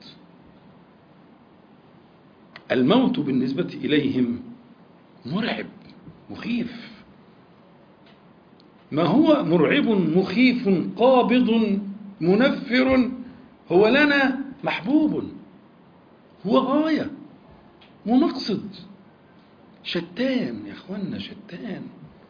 S1: الموت بالنسبة إليهم مرعب مخيف ما هو مرعب مخيف قابض منفر هو لنا محبوب هو غاية ومقصد شتان يا اخوانا شتان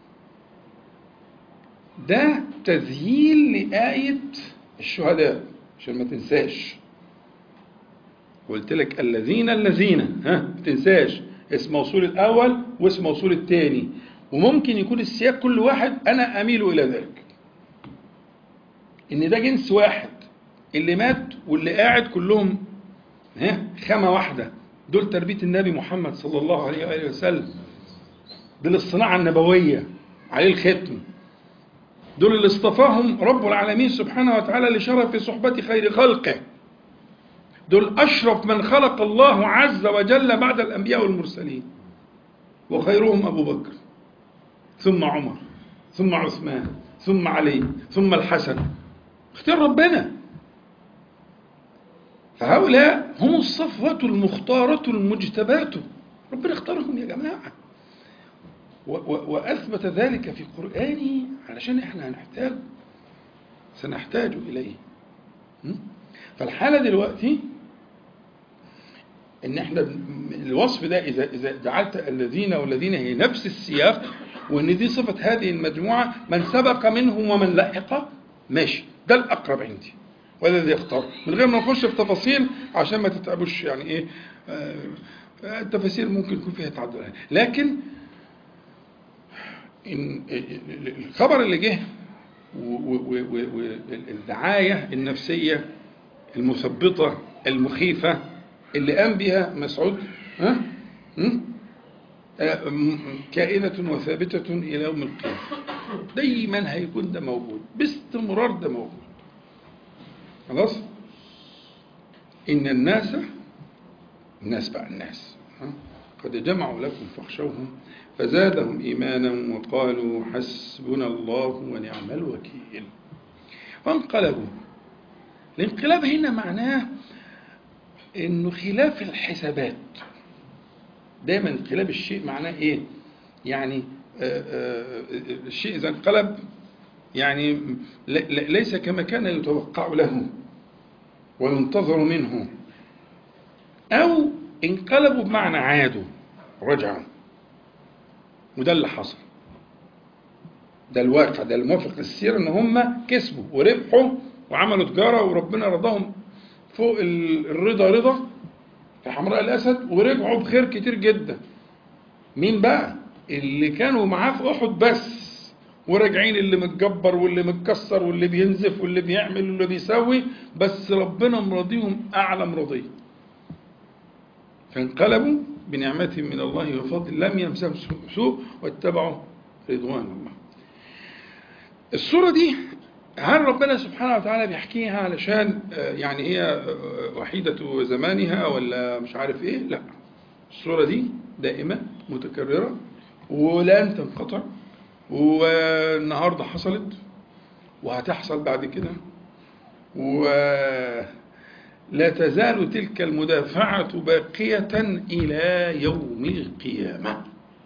S1: ده تذييل لآية الشهداء عشان ما تنساش قلت لك الذين الذين ها ما تنساش اسم موصول الأول واسم موصول الثاني وممكن يكون السياق كل واحد أنا أميل إلى ذلك إن ده جنس واحد اللي مات واللي قاعد كلهم ها خامة واحدة دول تربية النبي محمد صلى الله عليه وآله وسلم دول الصناعة النبوية عليه الختم دول اللي اصطفاهم رب العالمين سبحانه وتعالى لشرف صحبة خير خلقه دول أشرف من خلق الله عز وجل بعد الأنبياء والمرسلين وخيرهم أبو بكر ثم عمر ثم عثمان ثم علي ثم الحسن اختيار ربنا فهؤلاء هم الصفوة المختارة المجتباة ربنا اختارهم يا جماعة و- و- وأثبت ذلك في قرآنه علشان احنا هنحتاج سنحتاج إليه م? فالحالة دلوقتي ان احنا بن- الوصف ده اذا اذا جعلت الذين والذين هي نفس السياق وان دي صفه هذه المجموعه من سبق منهم ومن لحق ماشي ده الاقرب عندي وده الذي يختار من غير ما نخش في تفاصيل عشان ما تتعبوش يعني ايه آه، آه، التفاسير ممكن يكون فيها تعدد لكن إن الخبر اللي جه والدعايه النفسيه المثبطه المخيفه اللي قام بها مسعود ها م? آه، م- كائنة وثابتة إلى يوم القيامة دايما هيكون ده موجود باستمرار ده موجود خلاص إن الناس الناس بقى الناس ها؟ قد جمعوا لكم فاخشوهم فزادهم إيمانا وقالوا حسبنا الله ونعم الوكيل وانقلبوا الانقلاب هنا معناه انه خلاف الحسابات دايما انقلاب الشيء معناه ايه يعني آه، آه، الشيء اذا انقلب يعني ل- ل- ليس كما كان يتوقع له وينتظر منه او انقلبوا بمعنى عادوا رجعوا وده اللي حصل ده الواقع ده الموافق للسير ان هم كسبوا وربحوا وعملوا تجاره وربنا رضاهم فوق ال- الرضا رضا في حمراء الاسد ورجعوا بخير كتير جدا مين بقى اللي كانوا معاه في احد بس وراجعين اللي متجبر واللي متكسر واللي بينزف واللي بيعمل واللي بيسوي بس ربنا مرضيهم اعلى مرضيه فانقلبوا بنعمة من الله وفضل لم يمسهم سوء واتبعوا رضوان الله الصورة دي هل ربنا سبحانه وتعالى بيحكيها علشان آه، يعني هي آه، وحيدة زمانها ولا مش عارف ايه لا الصورة دي دائمة متكررة ولن تنقطع والنهاردة حصلت وهتحصل بعد كده و لا تزال تلك المدافعة باقية إلى يوم القيامة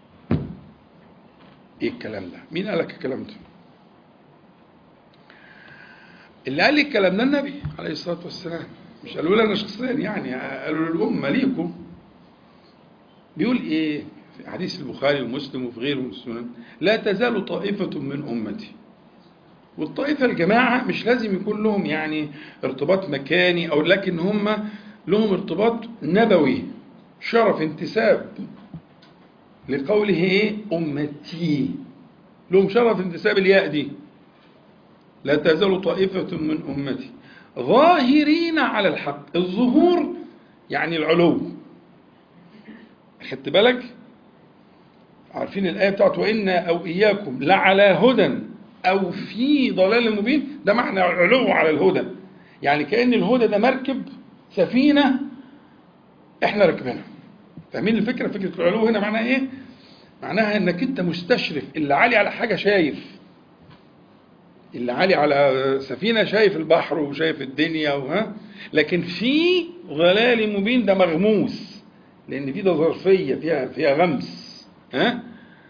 S1: إيه الكلام ده مين قال لك الكلام ده اللي قال لي الكلام ده النبي عليه الصلاة والسلام مش قالوا لي أنا شخصيا يعني قالوا للأمة ليكم بيقول إيه في حديث البخاري ومسلم وفي غيره من السنن لا تزال طائفة من أمتي والطائفة الجماعة مش لازم يكون لهم يعني ارتباط مكاني أو لكن هم لهم ارتباط نبوي شرف انتساب لقوله ايه أمتي لهم شرف انتساب الياء دي لا تزال طائفة من أمتي ظاهرين على الحق الظهور يعني العلو خدت بالك عارفين الآية بتاعت وإنا أو إياكم لعلى هدى أو في ضلال مبين ده معنى العلو على الهدى يعني كأن الهدى ده مركب سفينة احنا راكبينها فاهمين الفكرة فكرة العلو هنا معناها ايه معناها انك انت مستشرف اللي عالي على حاجة شايف اللي عالي على سفينة شايف البحر وشايف الدنيا وها لكن في ضلال مبين ده مغموس لان في ده ظرفية فيها فيها غمس ها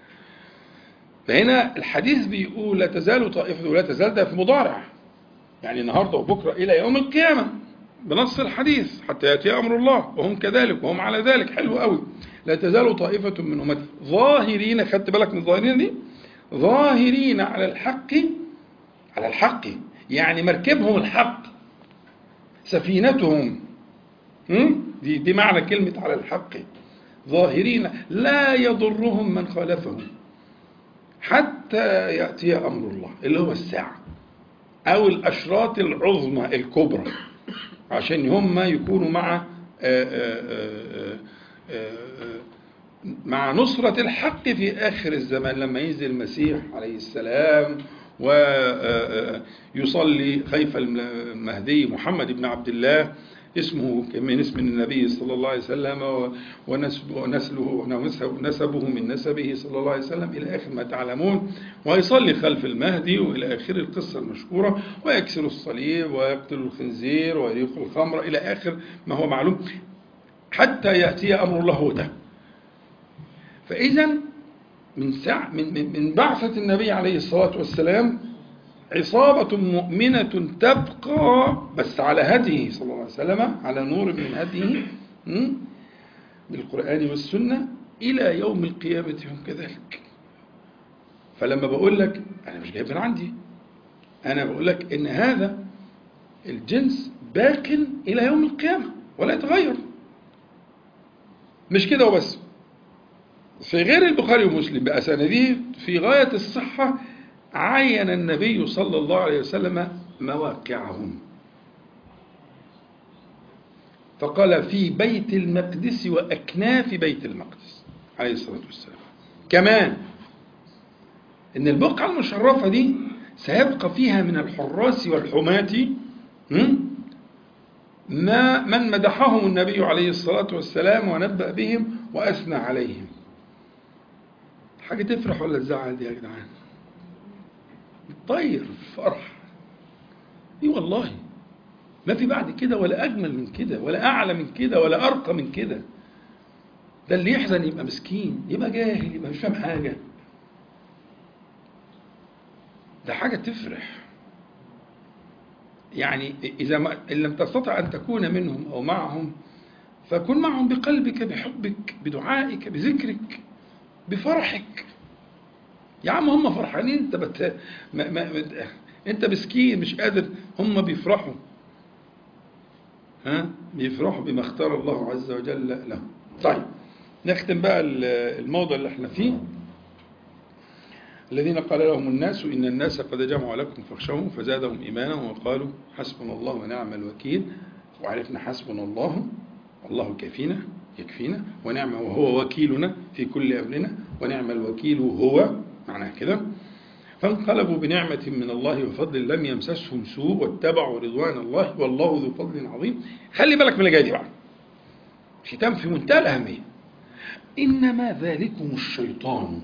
S1: فهنا الحديث بيقول لا تزال طائفة ولا تزال ده في مضارع يعني النهارده وبكره الى يوم القيامه بنص الحديث حتى ياتي امر الله وهم كذلك وهم على ذلك حلو قوي لا تزال طائفة من امتي ظاهرين خدت بالك من الظاهرين دي ظاهرين على الحق على الحق يعني مركبهم الحق سفينتهم هم؟ دي دي معنى كلمة على الحق ظاهرين لا يضرهم من خالفهم حتى يأتي أمر الله اللي هو الساعة أو الأشراط العظمى الكبرى عشان هم يكونوا مع آآ آآ آآ مع نصرة الحق في آخر الزمان لما ينزل المسيح عليه السلام ويصلي خيف المهدي محمد بن عبد الله اسمه من اسم النبي صلى الله عليه وسلم ونسله ونسبه من نسبه صلى الله عليه وسلم إلى آخر ما تعلمون ويصلي خلف المهدي وإلى آخر القصة المشهورة ويكسر الصليب ويقتل الخنزير ويريق الخمر إلى آخر ما هو معلوم حتى يأتي أمر الله ده فإذا من سع من من من بعثة النبي عليه الصلاة والسلام عصابة مؤمنة تبقى بس على هديه صلى الله عليه وسلم على نور من هديه بالقرآن والسنة إلى يوم القيامة هم كذلك فلما بقول لك أنا مش جايب من عندي أنا بقول لك إن هذا الجنس باق إلى يوم القيامة ولا يتغير مش كده وبس في غير البخاري ومسلم بأسانيده في غاية الصحة عين النبي صلى الله عليه وسلم مواقعهم فقال في بيت المقدس وأكناف بيت المقدس عليه الصلاة والسلام كمان إن البقعة المشرفة دي سيبقى فيها من الحراس والحماة ما من مدحهم النبي عليه الصلاة والسلام ونبأ بهم وأثنى عليهم حاجة تفرح ولا تزعل دي يا جدعان طير فرح اي والله ما في بعد كده ولا اجمل من كده ولا اعلى من كده ولا ارقى من كده ده اللي يحزن يبقى مسكين يبقى جاهل يبقى مش فاهم حاجه ده حاجه تفرح يعني اذا ما إن لم تستطع ان تكون منهم او معهم فكن معهم بقلبك بحبك بدعائك بذكرك بفرحك يا عم هم فرحانين انت بت... ما... ما... انت مسكين مش قادر هم بيفرحوا ها بيفرحوا بما اختار الله عز وجل لهم طيب نختم بقى الموضوع اللي احنا فيه الذين قال لهم الناس إن الناس قد جمعوا لكم فاخشوهم فزادهم إيمانا وقالوا حسبنا الله ونعم الوكيل وعرفنا حسبنا الله الله كفينا يكفينا ونعم وهو وكيلنا في كل أمرنا ونعم الوكيل هو معناها كده فانقلبوا بنعمة من الله وفضل لم يمسسهم سوء واتبعوا رضوان الله والله ذو فضل عظيم خلي بالك من اللي جاي دي بقى ختام في منتهى الأهمية إنما ذلكم الشيطان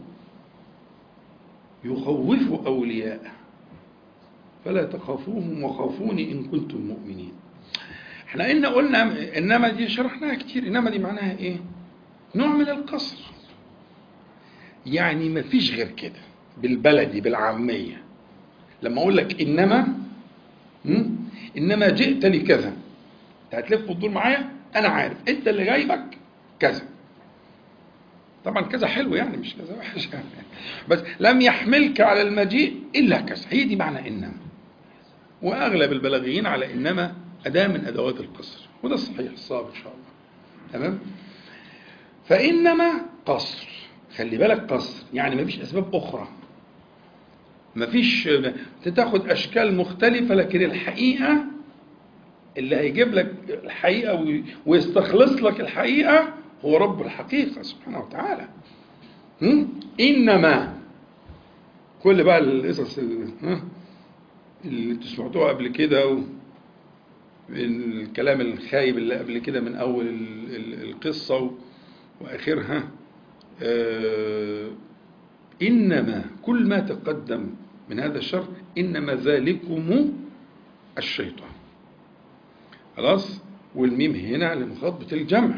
S1: يخوف أولياءه فلا تخافوهم وخافوني إن كنتم مؤمنين احنا قلنا قلنا انما دي شرحناها كتير انما دي معناها ايه نوع من القصر يعني ما فيش غير كده بالبلدي بالعاميه لما اقول لك انما م? انما جئت لكذا انت هتلف وتدور معايا انا عارف انت اللي جايبك كذا طبعا كذا حلو يعني مش كذا وحش يعني. بس لم يحملك على المجيء الا كذا هي دي معنى انما واغلب البلاغيين على انما اداه من ادوات القصر وده الصحيح الصواب ان شاء الله تمام فانما قصر خلي بالك قصر يعني ما فيش اسباب اخرى ما فيش تاخد اشكال مختلفه لكن الحقيقه اللي هيجيب لك الحقيقه وي- ويستخلص لك الحقيقه هو رب الحقيقه سبحانه وتعالى هم؟ انما كل بقى القصص ال- ها؟ اللي انتوا سمعتوها قبل كده و... الكلام الخايب اللي قبل كده من اول ال- ال- القصه و... واخرها آه، انما كل ما تقدم من هذا الشر انما ذلكم الشيطان خلاص والميم هنا لمخاطبه الجمع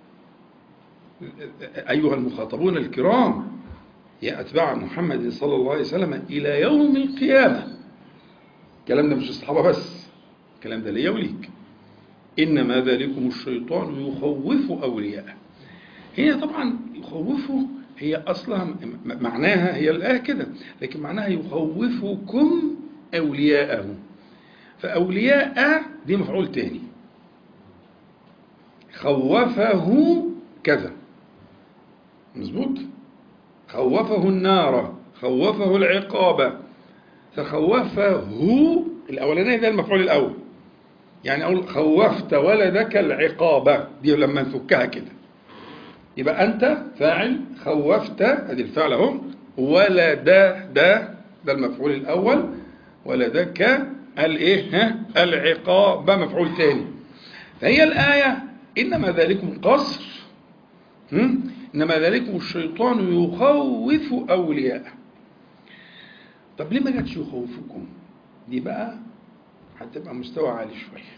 S1: ايها المخاطبون الكرام يا اتباع محمد صلى الله عليه وسلم الى يوم القيامه الكلام ده مش الصحابه بس الكلام ده ليا وليك انما ذلكم الشيطان يخوف اولياءه هي طبعا يخوفه هي اصلها م- معناها هي الايه كده لكن معناها يخوفكم اولياءه فاولياء دي مفعول تاني خوفه كذا مظبوط خوفه النار خوفه العقاب فخوفه الاولانيه ده المفعول الاول يعني اقول خوفت ولدك العقاب دي لما نفكها كده يبقى انت فاعل خوفت ادي الفعل اهو ولد ده ده المفعول الاول ولدك الايه ها العقاب مفعول ثاني فهي الايه انما ذلكم قصر هم؟ انما ذلكم الشيطان يخوف اولياءه طب ليه ما جاتش يخوفكم دي بقى هتبقى مستوى عالي شويه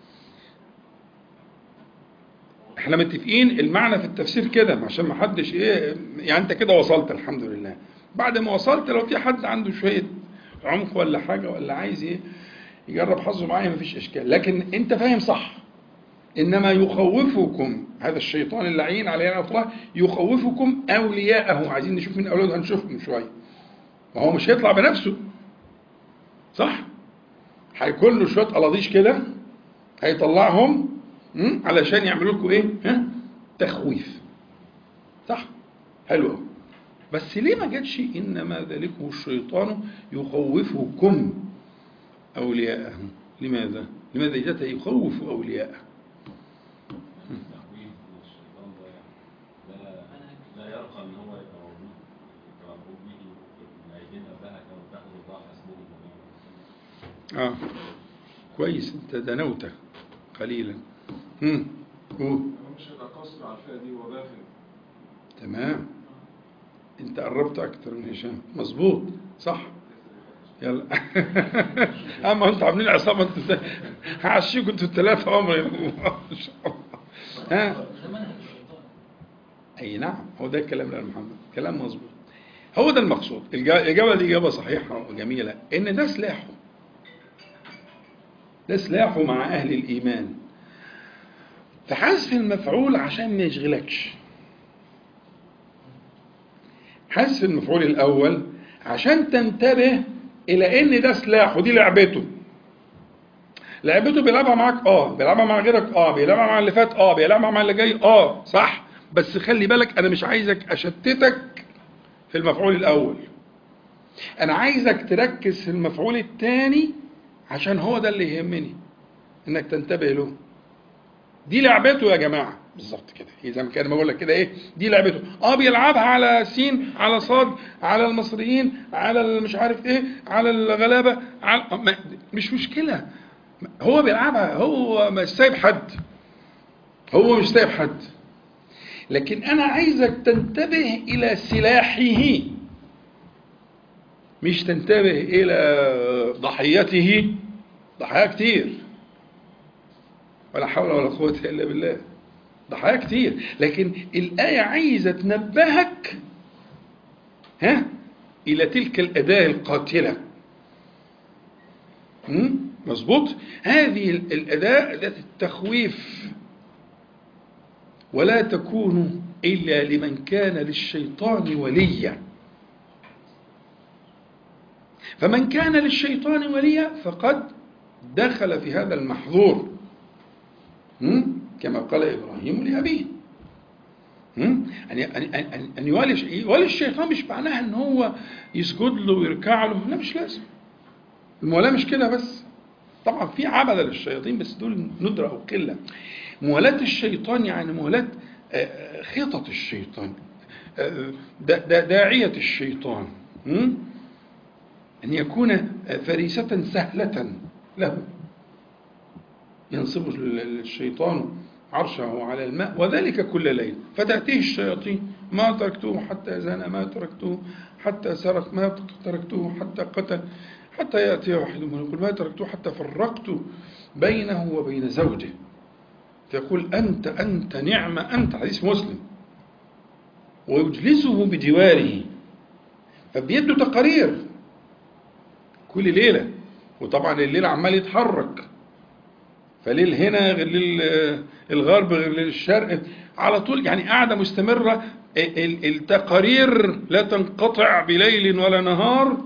S1: احنا متفقين المعنى في التفسير كده عشان ما حدش ايه يعني انت كده وصلت الحمد لله بعد ما وصلت لو في حد عنده شويه عمق ولا حاجه ولا عايز ايه يجرب حظه معايا مفيش اشكال لكن انت فاهم صح انما يخوفكم هذا الشيطان اللعين عليه لعنه الله يخوفكم اولياءه عايزين نشوف من اولاده هنشوفهم شويه ما هو مش هيطلع بنفسه صح هيكون له شويه قلاضيش كده هيطلعهم م? علشان يعملوا لكم ايه ها تخويف صح حلو أوي. بس ليه ما جاتش انما ذلكم الشيطان يخوفكم اولياءه لماذا لماذا جاءت يخوف اولياءه
S4: التخويف والشيطان ده لا لا يرقى ان هو يبقى موجود يتربوا به العيدين قبلها كانوا بياخدوا الله حسبهم ونعم
S1: اه كويس انت دنوت قليلا امم قول
S3: مش هيبقى قصر على الفئه دي وهو داخل
S1: تمام انت قربت اكتر من هشام مظبوط صح يلا اما انتوا عاملين عصابه انتوا هعشيكوا انتوا الثلاثه عمر ان شاء الله ها
S5: ده منهج الشيطان
S1: اي نعم هو ده الكلام اللي قاله محمد كلام مظبوط هو ده المقصود الجا- الاجابه دي اجابه صحيحه وجميله ان ده سلاحه ده سلاحه مع اهل الايمان فحذف المفعول عشان ما يشغلكش حذف المفعول الاول عشان تنتبه الى ان ده سلاحه دي لعبته لعبته بيلعبها معاك اه بيلعبها مع غيرك اه بيلعبها مع اللي فات اه بيلعبها مع اللي جاي اه صح بس خلي بالك انا مش عايزك اشتتك في المفعول الاول انا عايزك تركز في المفعول الثاني عشان هو ده اللي يهمني انك تنتبه له دي لعبته يا جماعه بالظبط كده هي زي ما كان بقول لك كده ايه دي لعبته اه بيلعبها على سين على صاد على المصريين على مش عارف ايه على الغلابه على ما- مش مشكله هو بيلعبها هو مش سايب حد هو مش سايب حد لكن انا عايزك تنتبه الى سلاحه مش تنتبه الى ضحيته ضحايا كتير ولا حول ولا قوة إلا بالله ضحايا كتير لكن الآية عايزة تنبهك ها إلى تلك الأداة القاتلة مم؟ مظبوط هذه ال- الأداة أداة التخويف ولا تكون إلا لمن كان للشيطان وليا فمن كان للشيطان وليا فقد دخل في هذا المحظور مم؟ كما قال إبراهيم لأبيه مم؟ أن أن أن أن يولي يولي الشيطان مش معناها إن هو يسجد له ويركع له لا مش لازم الموالاة مش كده بس طبعا في عبدة للشياطين بس دول ندرة أو قلة موالاة الشيطان يعني موالاة آه، خطط الشيطان آه، دا- دا- داعية الشيطان مم؟ أن يكون فريسة سهلة له ينصب الشيطان عرشه على الماء وذلك كل ليل فتأتيه الشياطين ما تركته حتى زنى ما تركته حتى سرق ما تركته حتى قتل حتى يأتي واحد منهم يقول ما تركته حتى فرقت بينه وبين زوجه فيقول أنت أنت نعمة أنت حديث مسلم ويجلسه بجواره فبيده تقارير كل ليلة وطبعا الليل عمال يتحرك فليل هنا غير ليل الغرب غير ليل الشرق على طول يعني قاعدة مستمرة ال- التقارير لا تنقطع بليل ولا نهار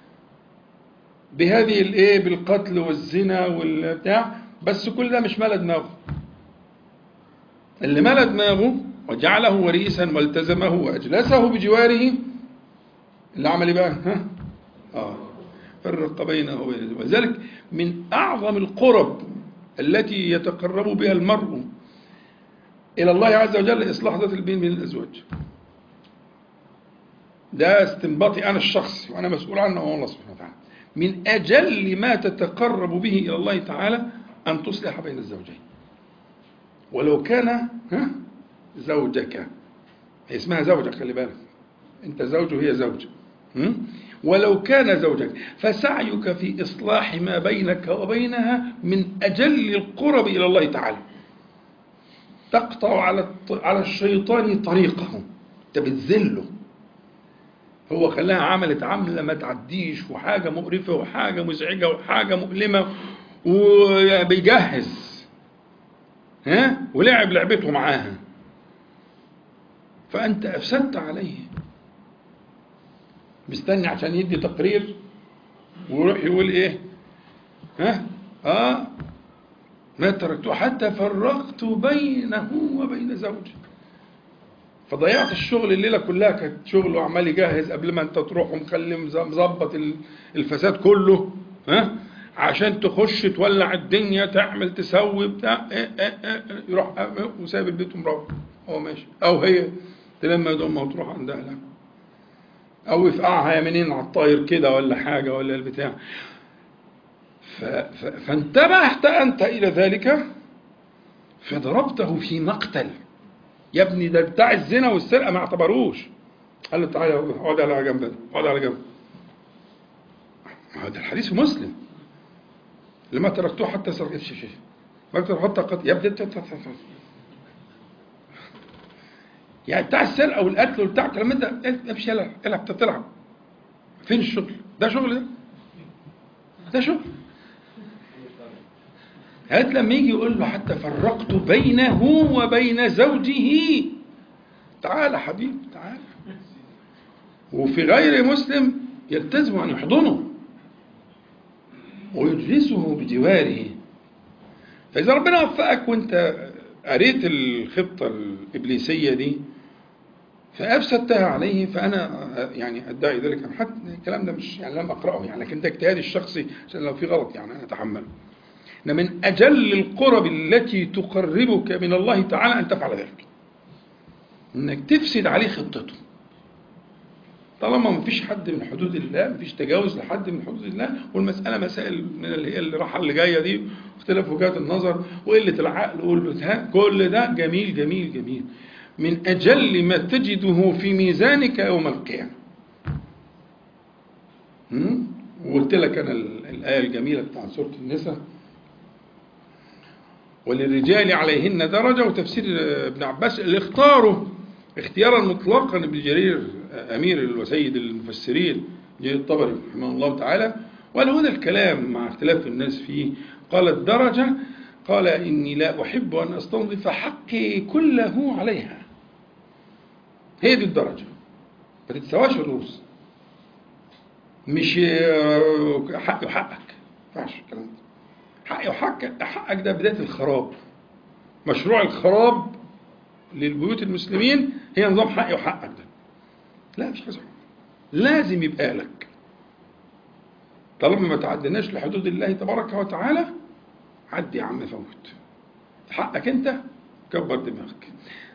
S1: بهذه الايه بالقتل والزنا والبتاع بس كل ده مش ملا دماغه اللي ملا دماغه وجعله وريثا والتزمه واجلسه بجواره اللي عمل ايه بقى ها اه فرق بينه وبين ولذلك من اعظم القرب التي يتقرب بها المرء الى الله عز وجل اصلاح ذات البين بين الازواج ده استنباطي انا الشخصي وانا مسؤول عنه هو الله سبحانه وتعالى من اجل ما تتقرب به الى الله تعالى ان تصلح بين الزوجين ولو كان ها زوجك هي اسمها زوجة خلي بالك انت زوج وهي زوجة م? ولو كان زوجك فسعيك في إصلاح ما بينك وبينها من أجل القرب إلى الله تعالى تقطع على الط- على الشيطان طريقه انت بتذله هو خلاها عملت عملة ما تعديش وحاجة مقرفة وحاجة مزعجة وحاجة مؤلمة وبيجهز ها ولعب لعبته معاها فأنت أفسدت عليه مستني عشان يدي تقرير ويروح يقول ايه ها اه ما تركته حتى فرقت بينه وبين زوجه فضيعت الشغل الليله كلها كانت شغل وعمال يجهز قبل ما انت تروح ومخلي مظبط ال- الفساد كله ها عشان تخش تولع الدنيا تعمل تسوي بتاع إيه إيه إيه إيه، يروح إيه، وسايب البيت ومروح هو ماشي او هي تلم هدومها وتروح عند اهلها او يفقعها يمينين على الطاير كده ولا حاجه ولا البتاع ف... ف... فانتبهت انت الى ذلك فضربته في مقتل يا ابني ده بتاع الزنا والسرقه ما اعتبروش قال له تعالى اقعد على جنب اقعد على جنب ما هو ده الحديث في مسلم لما تركتوه حتى سرقت شيء ما تركتوه حتى قتل يا ابني انت- انت- انت- يعني بتاع السرقه والقتل وبتاع الكلام ده امشي يلا العب انت بتلعب فين الشغل؟ ده شغل ده؟ ده شغل هات لما يجي يقول له حتى فرقت بينه وبين زوجه تعال حبيبي تعال وفي غير مسلم يلتزم ان يحضنه ويجلسه بجواره فاذا ربنا وفقك وانت قريت الخطه الابليسيه دي فافسدتها عليه فانا يعني ادعي ذلك أنا حتى الكلام ده مش يعني لم اقراه يعني لكن ده اجتهادي الشخصي عشان لو في غلط يعني انا اتحمله ان من اجل القرب التي تقربك من الله تعالى ان تفعل ذلك انك تفسد عليه خطته طالما ما فيش حد من حدود الله ما فيش تجاوز لحد من حدود الله والمساله مسائل من اللي هي اللي راحه اللي جايه دي واختلاف وجهات النظر وقله العقل والبتاع كل ده جميل جميل جميل من اجل ما تجده في ميزانك يوم القيامه هم؟ وقلت لك انا ال- الايه الجميله بتاعت سوره النساء وللرجال عليهن درجة وتفسير ابن عباس اللي اختاره اختيارا مطلقا ابن جرير أمير وسيد المفسرين جرير الطبري رحمه الله تعالى وقال هنا الكلام مع اختلاف الناس فيه قال الدرجة قال إني لا أحب أن أستنظف حقي كله عليها هي دي الدرجة ما تتسواش الروس مش آه، حقي وحقك ما ينفعش الكلام ده حقي وحقك حقك ده بداية الخراب مشروع الخراب للبيوت المسلمين هي نظام حقي وحقك ده لا مش حاجة لازم يبقى لك طالما ما تعديناش لحدود الله تبارك وتعالى عدي يا عم فوت حقك انت كبر دماغك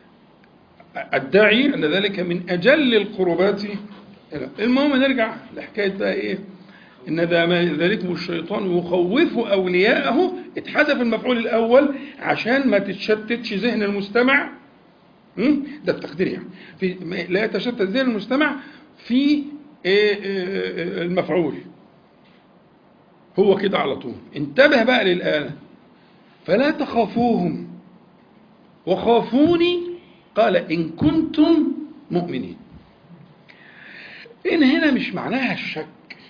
S1: ادعي ان ذلك من اجل القربات إلى- المهم نرجع لحكايه بقى ايه ان ذا- ذلكم الشيطان يخوف اولياءه اتحذف المفعول الاول عشان ما تتشتتش ذهن المستمع م? ده التقدير يعني في ما- لا يتشتت ذهن المستمع في إيه إيه إيه المفعول هو كده على طول انتبه بقى للآلة فلا تخافوهم وخافوني قال إن كنتم مؤمنين إن هنا مش معناها الشك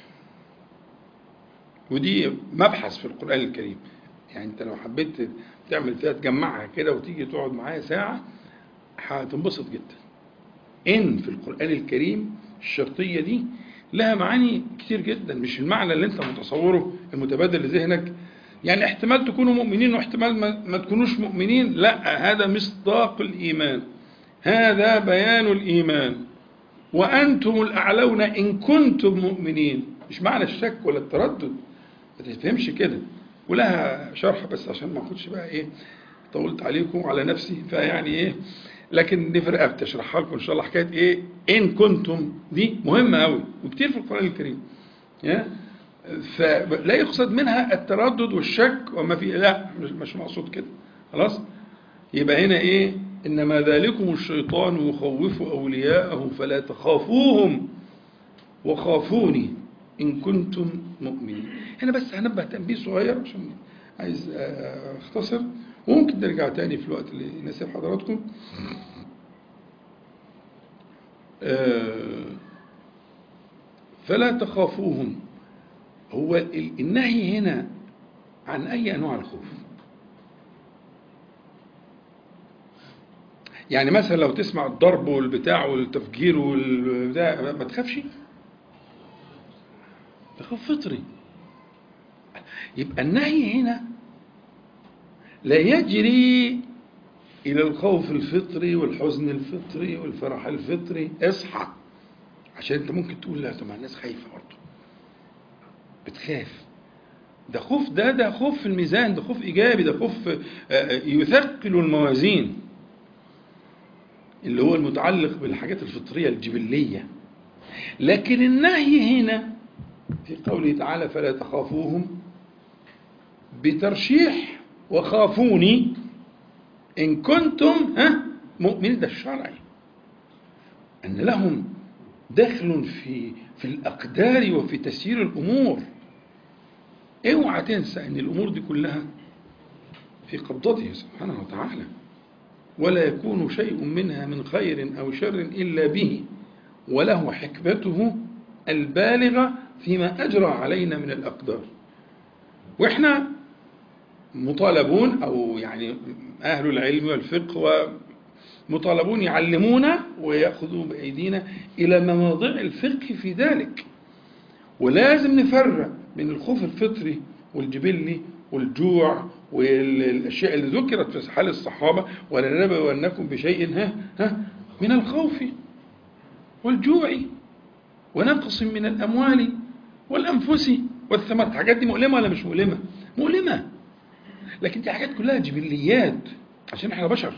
S1: ودي مبحث في القرآن الكريم يعني أنت لو حبيت تعمل فيها تجمعها كده وتيجي تقعد معايا ساعة هتنبسط جدا إن في القرآن الكريم الشرطية دي لها معاني كتير جدا مش المعنى اللي انت متصوره المتبادل لذهنك يعني احتمال تكونوا مؤمنين واحتمال ما, ما تكونوش مؤمنين لا هذا مصداق الإيمان هذا بيان الإيمان وأنتم الأعلون إن كنتم مؤمنين مش معنى الشك ولا التردد ما تفهمش كده ولها شرح بس عشان ما اخدش بقى ايه طولت عليكم وعلى نفسي فيعني ايه لكن دي فرقه بتشرحها لكم ان شاء الله حكايه ايه ان كنتم دي مهمه قوي وكتير في القران الكريم يا فلا يقصد منها التردد والشك وما في لا مش, مش مقصود كده خلاص يبقى هنا ايه انما ذلكم الشيطان يخوف اولياءه فلا تخافوهم وخافوني ان كنتم مؤمنين هنا بس هنبه تنبيه صغير عشان عايز آه، اختصر وممكن نرجع تاني في الوقت اللي يناسب حضراتكم آه، فلا تخافوهم هو ال- النهي هنا عن أي أنواع الخوف يعني مثلا لو تسمع الضرب والبتاع والتفجير والبتاع ما تخافش تخاف فطري يبقى النهي هنا لا يجري إلى الخوف الفطري والحزن الفطري والفرح الفطري اصحى عشان انت ممكن تقول لا طب ما الناس خايفة برضه بتخاف ده خوف ده ده خوف في الميزان ده خوف إيجابي ده خوف آه، يثقل الموازين اللي هو المتعلق بالحاجات الفطرية الجبلية لكن النهي هنا في قوله تعالى فلا تخافوهم بترشيح وخافوني إن كنتم ها مؤمنين ده الشرعي أن لهم دخل في في الأقدار وفي تسيير الأمور اوعى تنسى أن الأمور دي كلها في قبضته سبحانه وتعالى ولا يكون شيء منها من خير أو شر إلا به وله حكمته البالغة فيما أجرى علينا من الأقدار وإحنا مطالبون أو يعني أهل العلم والفقه مطالبون يعلمونا ويأخذوا بأيدينا إلى مواضع الفقه في ذلك ولازم نفرق بين الخوف الفطري والجبلي والجوع والأشياء اللي ذكرت في حال الصحابة ولنبلونكم بشيء ها ها من الخوف والجوع ونقص من الأموال والأنفس والثمرات الحاجات دي مؤلمة ولا مش مؤلمة؟ مؤلمة لكن دي حاجات كلها جبليات عشان احنا بشر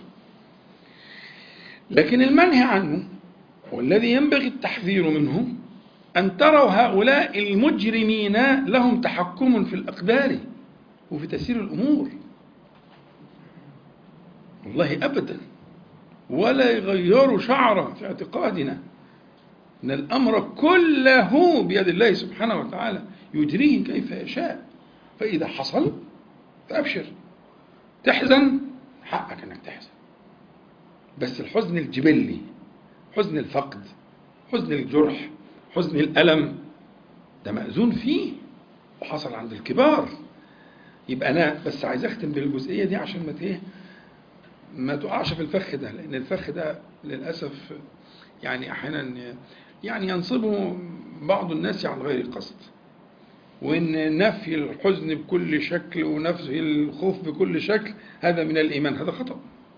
S1: لكن المنهي عنه والذي ينبغي التحذير منه أن تروا هؤلاء المجرمين لهم تحكم في الأقدار وفي تسيير الأمور والله أبدا ولا يغيروا شعرة في اعتقادنا أن الأمر كله بيد الله سبحانه وتعالى يجريه كيف يشاء فإذا حصل فأبشر تحزن حقك انك تحزن بس الحزن الجبلي حزن الفقد حزن الجرح حزن الألم ده مأذون فيه وحصل عند الكبار يبقى أنا بس عايز أختم بالجزئية دي عشان ما ايه ما تقعش في الفخ ده لأن الفخ ده للأسف يعني أحيانا يعني ينصبه بعض الناس عن غير قصد وإن نفي الحزن بكل شكل ونفي الخوف بكل شكل هذا من الإيمان هذا خطأ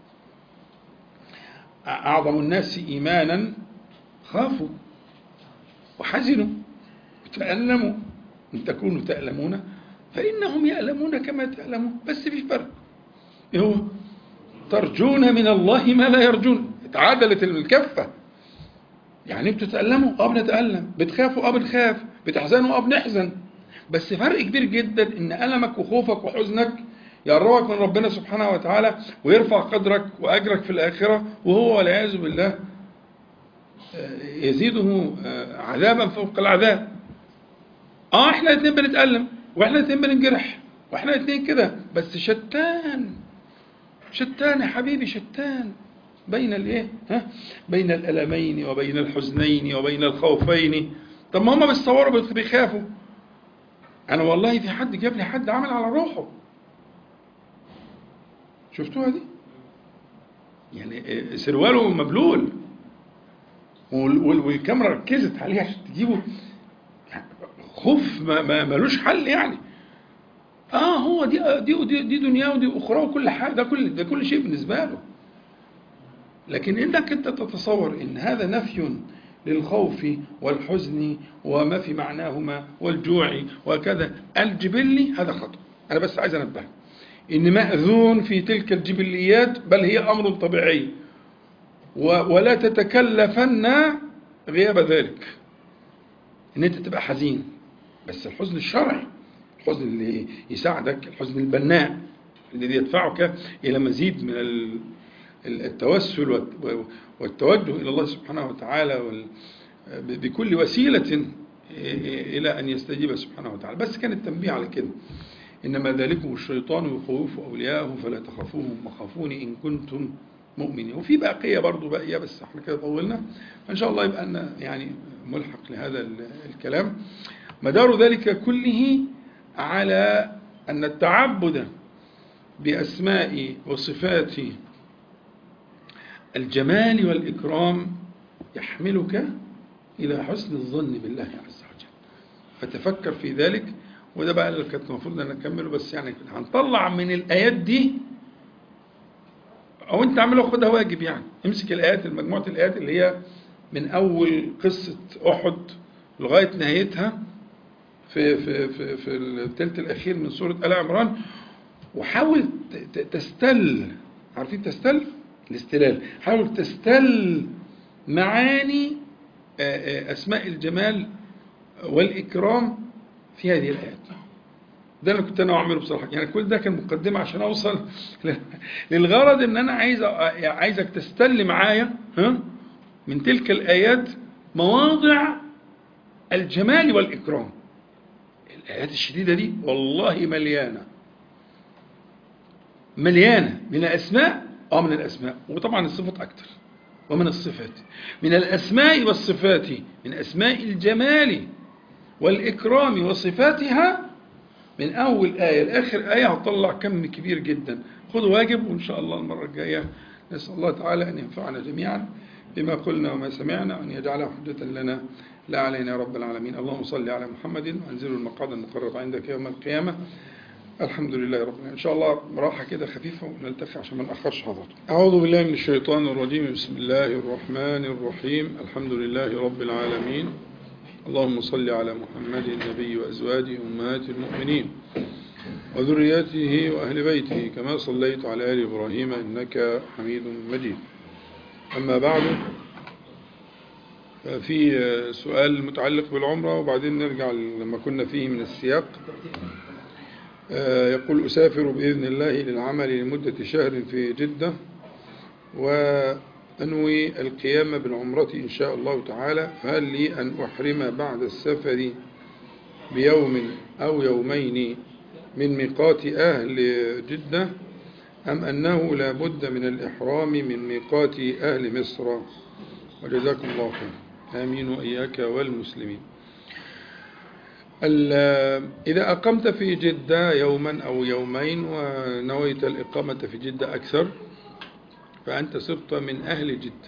S1: أعظم الناس إيمانا خافوا وحزنوا وتألموا إن تكونوا تألمون فإنهم يألمون كما تألمون بس في فرق إيه هو ترجون من الله ما لا يرجون تعادلت الكفة يعني انتوا تتألموا اه بنتألم بتخافوا اه بنخاف بتحزنوا اه بنحزن بس فرق كبير جدا ان ألمك وخوفك وحزنك يقربك من ربنا سبحانه وتعالى ويرفع قدرك وأجرك في الآخرة وهو والعياذ بالله يزيده عذابا فوق العذاب اه احنا الاثنين بنتألم واحنا الاثنين بننجرح واحنا الاثنين كده بس شتان شتان يا حبيبي شتان بين الايه ها بين الالمين وبين الحزنين وبين الخوفين طب ما هم بيتصوروا بيخافوا انا والله في حد جاب لي حد عمل على روحه شفتوها دي يعني سرواله مبلول والكاميرا ركزت عليه عشان تجيبه خوف ما ما ملوش حل يعني اه هو دي دي دي, دي دنيا ودي اخرى وكل حاجه ده كل ده كل شيء بالنسبه له لكن انك انت تتصور ان هذا نفي للخوف والحزن وما في معناهما والجوع وكذا الجبلي هذا خطأ انا بس عايز انبه ان ماذون في تلك الجبليات بل هي امر طبيعي ولا تتكلفن غياب ذلك ان انت تبقى حزين بس الحزن الشرعي الحزن اللي يساعدك الحزن البناء الذي يدفعك الى مزيد من التوسل والتوجه الى الله سبحانه وتعالى بكل وسيله الى ان يستجيب سبحانه وتعالى بس كان التنبيه على كده انما ذلكم الشيطان يخوف اولياءه فلا تخافوهم وخافوني ان كنتم مؤمنين وفي بقيه برضه باقيه بس احنا كده طولنا ان شاء الله يبقى لنا يعني ملحق لهذا الكلام مدار ذلك كله على ان التعبد باسماء وصفات الجمال والاكرام يحملك الى حسن الظن بالله عز وجل فتفكر في ذلك وده بقى اللي كانت المفروض ان نكمله بس يعني هنطلع من الايات دي او انت اعمله خدها واجب يعني امسك الايات المجموعه الايات اللي هي من اول قصه احد لغايه نهايتها في في في في الثلث الاخير من سوره ال عمران وحاول تستل عارفين تستل الاستلال حاول تستل معاني اسماء الجمال والاكرام في هذه الايات ده اللي كنت انا اعمله بصراحه يعني كل ده كان مقدمه عشان اوصل للغرض ان انا عايز عايزك تستل معايا ها من تلك الايات مواضع الجمال والاكرام الايات الشديده دي والله مليانه مليانه من الاسماء اه من الاسماء وطبعا الصفات اكتر ومن الصفات من الاسماء والصفات من اسماء الجمال والاكرام وصفاتها من أول آية لآخر آية هتطلع كم كبير جدا خذوا واجب وإن شاء الله المرة الجاية نسأل الله تعالى أن ينفعنا جميعا بما قلنا وما سمعنا وأن يجعله حجة لنا لا علينا يا رب العالمين اللهم صل على محمد وأنزلوا المقعد المقرب عندك يوم القيامة الحمد لله رب العالمين إن شاء الله راحة كده خفيفة ونلتقي عشان ما نأخرش حضرته أعوذ بالله من الشيطان الرجيم بسم الله الرحمن الرحيم الحمد لله رب العالمين اللهم صل على محمد النبي وأزواجه أمهات المؤمنين وذرياته وأهل بيته كما صليت على آل إبراهيم إنك حميد مجيد أما بعد ففي سؤال متعلق بالعمرة وبعدين نرجع لما كنا فيه من السياق يقول أسافر بإذن الله للعمل لمدة شهر في جدة وأنوي القيام بالعمرة إن شاء الله تعالى فهل لي أن أحرم بعد السفر بيوم أو يومين من ميقات أهل جدة أم أنه لا بد من الإحرام من ميقات أهل مصر وجزاكم الله خير آمين وإياك والمسلمين ال- إذا أقمت في جدة يوما أو يومين ونويت الإقامة في جدة أكثر فأنت صرت من أهل جدة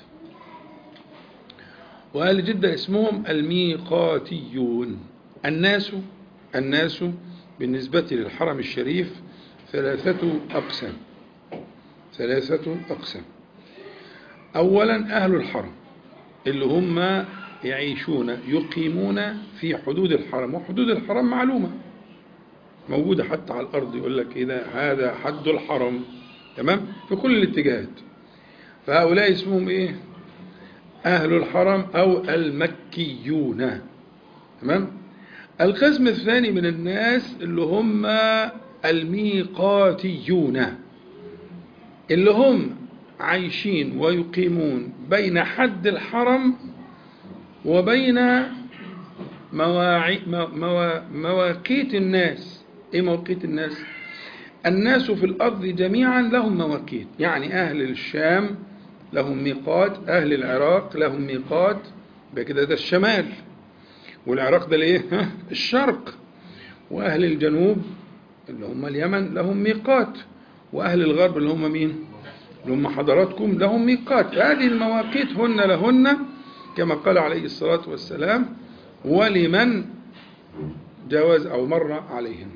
S1: وأهل جدة اسمهم الميقاتيون الناس الناس بالنسبة للحرم الشريف ثلاثة أقسام ثلاثة أقسام أولا أهل الحرم اللي هم يعيشون يقيمون في حدود الحرم وحدود الحرم معلومة موجودة حتى على الأرض يقول لك إذا هذا حد الحرم تمام في كل الاتجاهات فهؤلاء اسمهم إيه أهل الحرم أو المكيون تمام القسم الثاني من الناس اللي هم الميقاتيون اللي هم عايشين ويقيمون بين حد الحرم وبين مواعي مو- موا- مواقيت الناس ايه مواقيت الناس الناس في الارض جميعا لهم مواقيت يعني اهل الشام لهم ميقات اهل العراق لهم ميقات يبقى كده ده الشمال والعراق ده الايه ها؟ الشرق واهل الجنوب اللي هم اليمن لهم ميقات واهل الغرب اللي هم مين اللي هم حضراتكم لهم ميقات هذه المواقيت هن لهن كما قال عليه الصلاة والسلام ولمن جاوز أو مر عليهن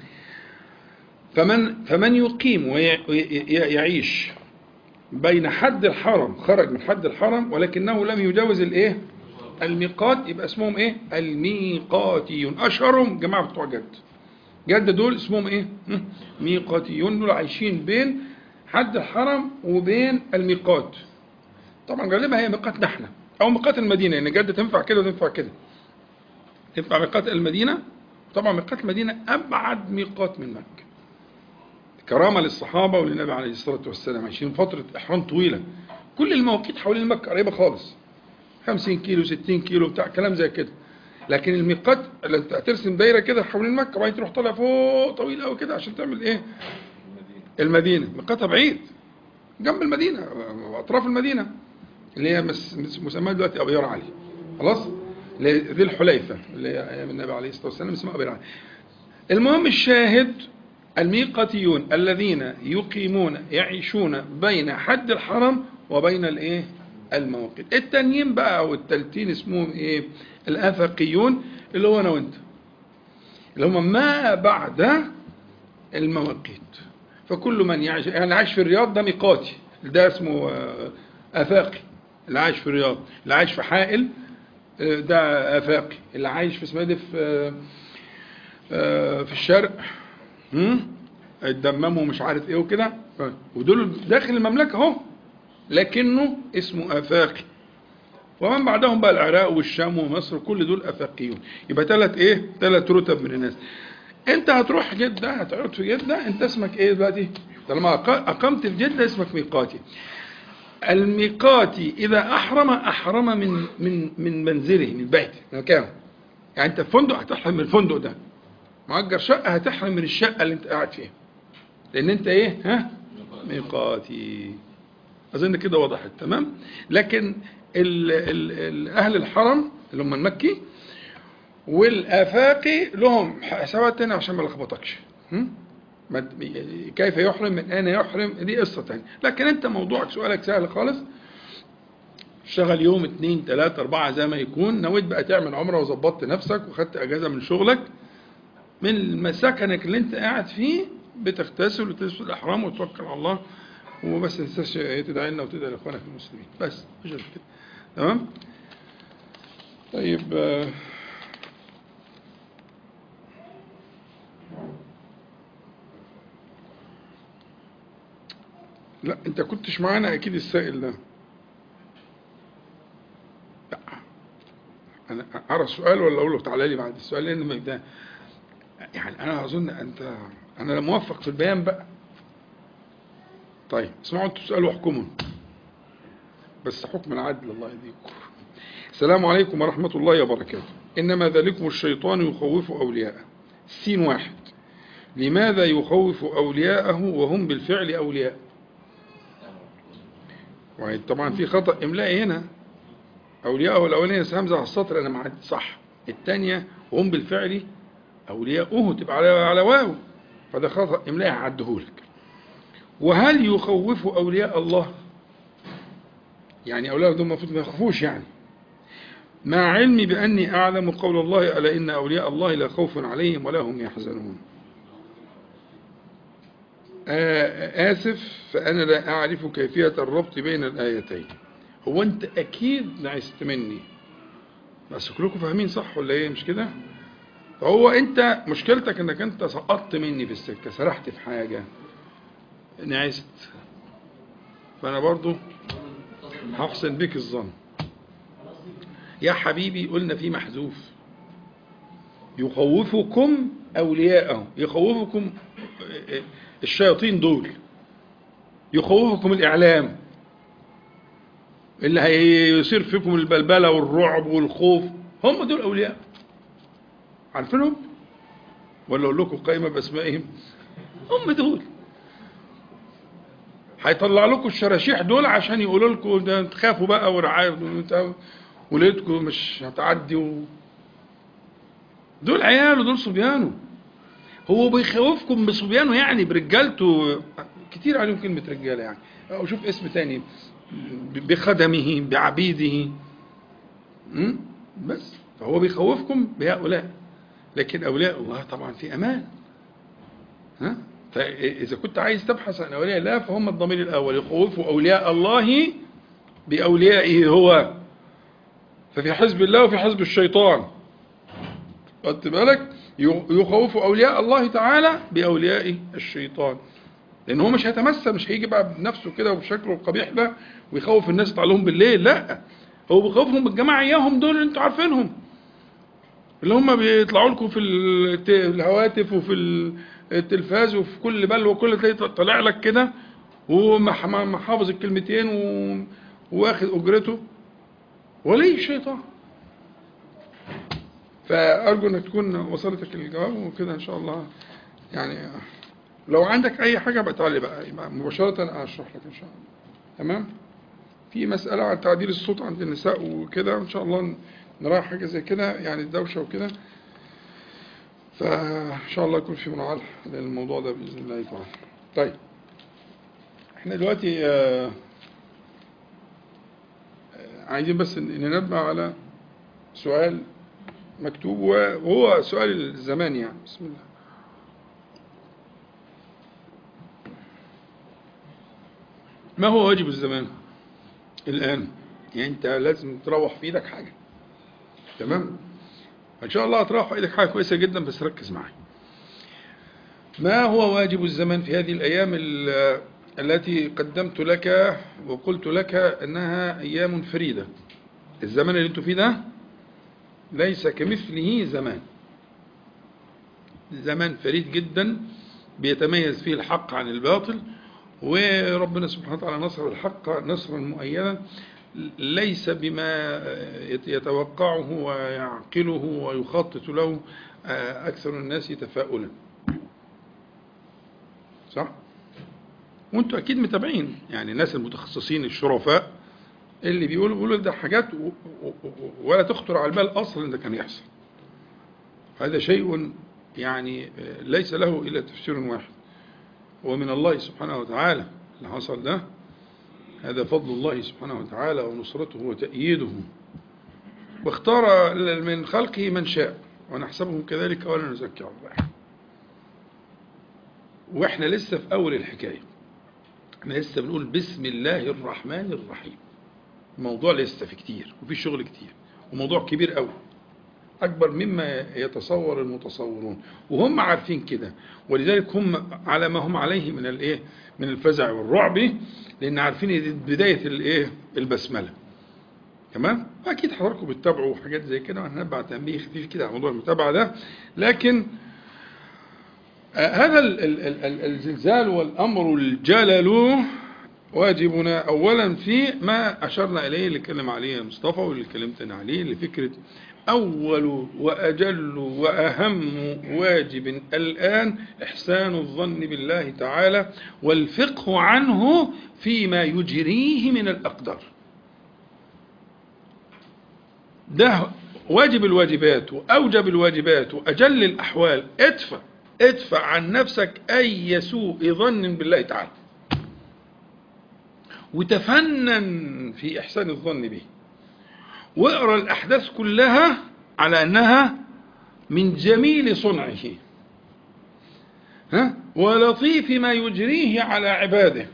S1: فمن فمن يقيم ويعيش بين حد الحرم خرج من حد الحرم ولكنه لم يجاوز الايه الميقات يبقى اسمهم ايه الميقاتيون اشهرهم جماعه بتوع جد جد دول اسمهم ايه هم؟ ميقاتيون دول عايشين بين حد الحرم وبين الميقات طبعا غالبا هي ميقاتنا احنا او ميقات المدينه يعني جده تنفع كده وتنفع كده تنفع ميقات المدينه طبعا ميقات المدينه ابعد ميقات من مكه كرامه للصحابه وللنبي عليه الصلاه والسلام عايشين فتره احرام طويله كل المواقيت حوالين مكه قريبه خالص 50 كيلو 60 كيلو بتاع كلام زي كده لكن الميقات اللي انت هترسم دايره كده حوالين مكه وبعدين تروح طالع فوق طويل قوي كده عشان تعمل ايه المدينه ميقاتها بعيد جنب المدينه اطراف المدينه اللي هي مس- مس- مسماها دلوقتي ابيار علي خلاص اللي هي ذي الحليفه اللي هي ايام النبي عليه الصلاه والسلام اسمها ابيار علي المهم الشاهد الميقاتيون الذين يقيمون يعيشون بين حد الحرم وبين الايه المواقيت التانيين بقى او التالتين اسمهم ايه الافقيون اللي هو انا وانت اللي هم ما بعد المواقيت فكل من يعيش يعني عايش في الرياض ده ميقاتي ده اسمه آه، افاقي اللي عايش في الرياض اللي عايش في حائل آه، ده افاقي اللي عايش في اسمها دي في آه، آه، في الشرق هم؟ اتدمموا ومش عارف ايه وكده ودول داخل المملكه اهو لكنه اسمه افاقي ومن بعدهم بقى العراق والشام ومصر كل دول افاقيون يبقى ثلاث ايه ثلاث رتب من الناس انت هتروح جده هتقعد في جده انت اسمك ايه دلوقتي طالما أق- اقمت في جده اسمك ميقاتي الميقاتي اذا احرم احرم من من من منزله من بيته من مكانه يعني انت في فندق هتحرم من الفندق ده مؤجر شقه هتحرم من الشقه اللي انت قاعد فيها لان انت ايه ها ميقاتي اظن كده وضحت تمام لكن ال ال ال اهل الحرم اللي هم المكي والافاقي لهم حسابات تانية عشان ما لخبطكش هم؟ ما ت- كيف يحرم من اين يحرم دي قصه تانية لكن انت موضوعك سؤالك سهل خالص اشتغل يوم اتنين تلاتة اربعة زي ما يكون نويت بقى تعمل عمرة وظبطت نفسك وخدت اجازة من شغلك من مسكنك اللي انت قاعد فيه بتغتسل وتلبس الاحرام وتوكل على الله وبس ما تنساش تدعي لنا وتدعي لاخوانك المسلمين بس مش غير كده تمام طيب آه، لا انت كنتش معانا اكيد السائل ده لا انا ارى السؤال ولا اقول له تعالى لي بعد السؤال لان ما ده يعني انا اظن انت انا لا موفق في البيان بقى طيب اسمعوا انتوا السؤال واحكموا بس حكم العدل الله يهديكم السلام عليكم ورحمة الله وبركاته إنما ذلكم الشيطان يخوف أولياءه سين واحد لماذا يخوف أولياءه وهم بالفعل أولياء وهي طبعا في خطأ إملائي هنا أولياءه الأولانية همزة على السطر أنا مع صح الثانية وهم بالفعل أولياؤه تبقى على على واو فده خطأ إملائي هعدهولك وهل يخوف أولياء الله يعني أولياء دول المفروض ما يخافوش يعني مع علمي بأني أعلم قول الله ألا إن أولياء الله لا خوف عليهم ولا هم يحزنون آه، آسف فأنا لا أعرف كيفية الربط بين الآيتين هو أنت أكيد نعست مني بس كلكم فاهمين صح ولا إيه مش كده فهو أنت مشكلتك أنك أنت سقطت مني في السكة سرحت في حاجة نعست فأنا برضو هحسن بك الظن يا حبيبي قلنا في محذوف يخوفكم أولياءه يخوفكم الشياطين دول يخوفكم الإعلام اللي هيصير فيكم البلبلة والرعب والخوف هم دول أولياء عارفينهم ولا أقول لكم قائمة بأسمائهم هم دول هيطلع لكم الشراشيح دول عشان يقولوا لكم ده تخافوا بقى ورعاية ولادكم مش هتعدي و... دول عياله دول صبيانه هو بيخوفكم بصبيانه يعني برجالته كتير عليهم كلمة رجالة يعني أو شوف اسم تاني بخدمه بعبيده م? بس فهو بيخوفكم بهؤلاء لكن أولياء الله طبعا في أمان ها فإذا كنت عايز تبحث عن أولياء الله فهم الضمير الأول يخوفوا أولياء الله بأوليائه هو ففي حزب الله وفي حزب الشيطان خدت بالك يخوف أولياء الله تعالى بأولياء الشيطان لأن هو مش هيتمثل مش هيجي بقى بنفسه كده وبشكله القبيح ده ويخوف الناس يطلع لهم بالليل لا هو بيخوفهم بالجماعة إياهم دول اللي انتوا عارفينهم اللي هم بيطلعوا لكم في الهواتف وفي التلفاز وفي كل بل وكل تلاقي طالع لك كده ومحافظ الكلمتين واخد أجرته ولي الشيطان فأرجو أنك تكون وصلتك الجواب وكده إن شاء الله يعني لو عندك أي حاجة بقى تعالي بقى يبقى مباشرة أشرح لك إن شاء الله تمام في مسألة عن تعديل الصوت عند النساء وكده إن شاء الله نراعي حاجة زي كده يعني الدوشة وكده فإن شاء الله يكون في مراعاة للموضوع ده بإذن الله تعالى طيب احنا دلوقتي آه عايزين بس ننبه على سؤال مكتوب وهو سؤال الزمان يعني بسم الله ما هو واجب الزمان الآن يعني أنت لازم تروح في إيدك حاجة تمام إن شاء الله هتروح في إيدك حاجة كويسة جدا بس ركز معي ما هو واجب الزمان في هذه الأيام التي قدمت لك وقلت لك أنها أيام فريدة الزمن اللي انتوا فيه ده ليس كمثله زمان زمان فريد جدا بيتميز فيه الحق عن الباطل وربنا سبحانه وتعالى نصر الحق نصرا مؤيدا ليس بما يتوقعه ويعقله ويخطط له أكثر الناس تفاؤلا صح؟ وانتوا أكيد متابعين يعني الناس المتخصصين الشرفاء اللي بيقولوا بيقولوا ده حاجات ولا تخطر على البال أصلا ده كان يحصل هذا شيء يعني ليس له إلا تفسير واحد هو من الله سبحانه وتعالى اللي حصل ده هذا فضل الله سبحانه وتعالى ونصرته وتأييده واختار من خلقه من شاء ونحسبهم كذلك ولا نزكي الله واحنا لسه في أول الحكاية احنا لسه بنقول بسم الله الرحمن الرحيم الموضوع لسه في كتير وفي شغل كتير وموضوع كبير قوي أكبر مما يتصور المتصورون وهم عارفين كده ولذلك هم على ما هم عليه من الايه من الفزع والرعب لأن عارفين بداية الايه البسملة تمام أكيد حضراتكم بتتابعوا حاجات زي كده وهنبع تنبيه خفيف كده على موضوع المتابعة ده لكن هذا الزلزال والأمر الجلل واجبنا أولا في ما أشرنا إليه اللي اتكلم عليه مصطفى واللي اتكلمت أنا عليه لفكرة أول وأجل وأهم واجب الآن إحسان الظن بالله تعالى والفقه عنه فيما يجريه من الأقدار ده واجب الواجبات وأوجب الواجبات وأجل الأحوال ادفع ادفع عن نفسك أي سوء ظن بالله تعالى وتفنن في إحسان الظن به واقرأ الأحداث كلها على أنها من جميل صنعه ها ولطيف ما يجريه على عباده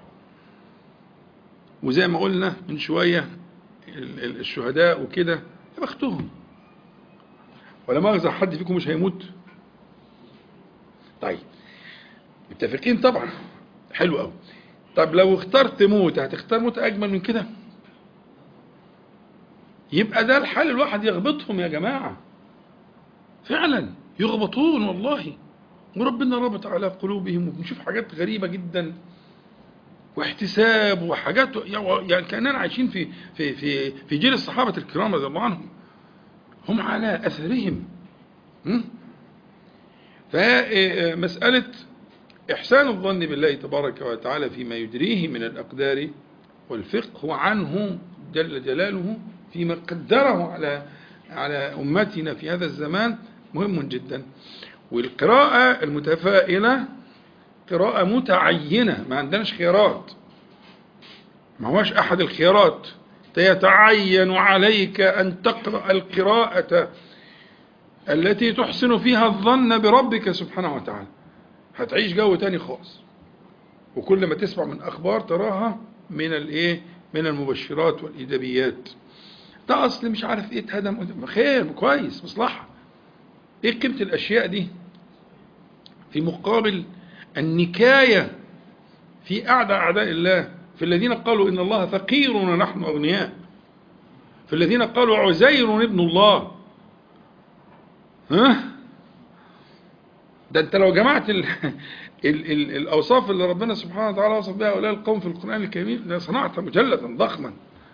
S1: وزي ما قلنا من شوية ال- ال- الشهداء وكده يا بختهم ولا مؤاخذة حد فيكم مش هيموت طيب متفقين طبعا حلو قوي طب لو اخترت موت هتختار موت اجمل من كده يبقى ده الحال الواحد يغبطهم يا جماعة فعلا يغبطون والله وربنا ربط على قلوبهم وبنشوف حاجات غريبة جدا واحتساب وحاجات يعني كأننا عايشين في في في في جيل الصحابة الكرام رضي الله عنهم هم على أثرهم م? فمسألة إحسان الظن بالله تبارك وتعالى فيما يجريه من الأقدار والفقه عنه جل جلاله فيما قدره على على أمتنا في هذا الزمان مهم جدا والقراءة المتفائلة قراءة متعينة ما عندناش خيارات ما هوش أحد الخيارات يتعين عليك أن تقرأ القراءة التي تحسن فيها الظن بربك سبحانه وتعالى هتعيش جو تاني خالص وكل ما تسمع من أخبار تراها من الايه من المبشرات والإيجابيات ده أصل مش عارف إيه اتهدم خير كويس مصلحة إيه قيمة الأشياء دي في مقابل النكاية في أعدى أعداء الله في الذين قالوا إن الله فقير ونحن أغنياء في الذين قالوا عزير ابن الله ها ده انت لو جمعت ال ال ال الأوصاف اللي ربنا سبحانه وتعالى وصف بها هؤلاء القوم في القرآن الكريم لصنعت مجلدا ضخما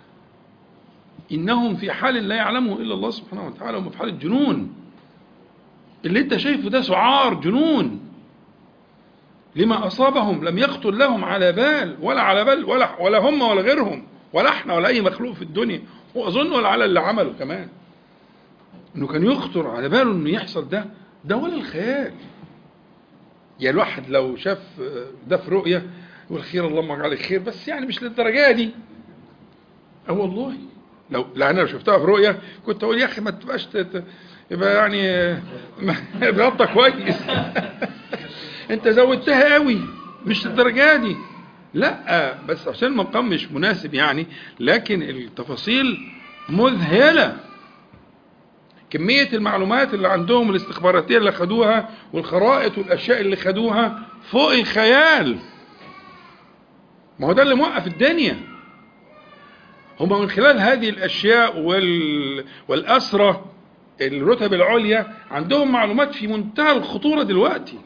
S1: إنهم في حال لا يعلمه إلا الله سبحانه وتعالى هم في حال الجنون اللي انت شايفه ده سعار جنون لما أصابهم لم يخطر لهم على بال ولا على بال ولا, ولا هم ولا غيرهم ولا احنا ولا أي مخلوق في الدنيا وأظن ولا على اللي عمله كمان انه كان يخطر على باله انه يحصل ده ده ولا الخيال يعني الواحد لو شاف ده في رؤية يقول خير اللهم اجعل خير بس يعني مش للدرجة دي اه والله لو لا انا لو شفتها في رؤية كنت اقول يا اخي ما تبقاش تت... يبقى يعني بغطى كويس انت زودتها قوي مش للدرجة دي لا بس عشان المقام مش مناسب يعني لكن التفاصيل مذهله كمية المعلومات اللي عندهم الاستخباراتية اللي خدوها والخرائط والأشياء اللي خدوها فوق الخيال ما هو ده اللي موقف الدنيا هم من خلال هذه الأشياء وال... والأسرة الرتب العليا عندهم معلومات في منتهى الخطورة دلوقتي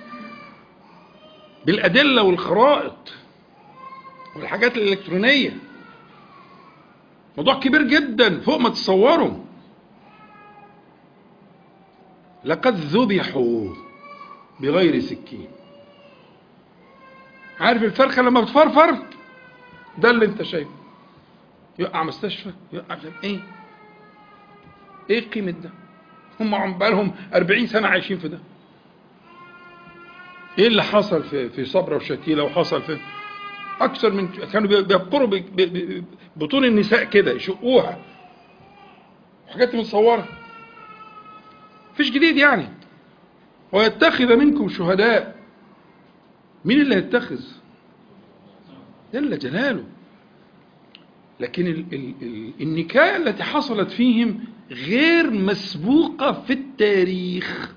S1: بالأدلة والخرائط والحاجات الإلكترونية موضوع كبير جدا فوق ما تصوروا لقد ذبحوا بغير سكين عارف الفرخة لما بتفرفر ده اللي انت شايفه يقع مستشفى يقع مش عارف ايه ايه قيمة ده هم عم بقالهم 40 سنة عايشين في ده ايه اللي حصل في في صبرا وشتيلة وحصل في اكثر من كانوا بيبقروا بطون النساء كده يشقوها حاجات متصوره فيش جديد يعني ويتخذ منكم شهداء مين اللي يتخذ جل جلاله لكن ال ال ال النكاية التي حصلت فيهم غير مسبوقة في التاريخ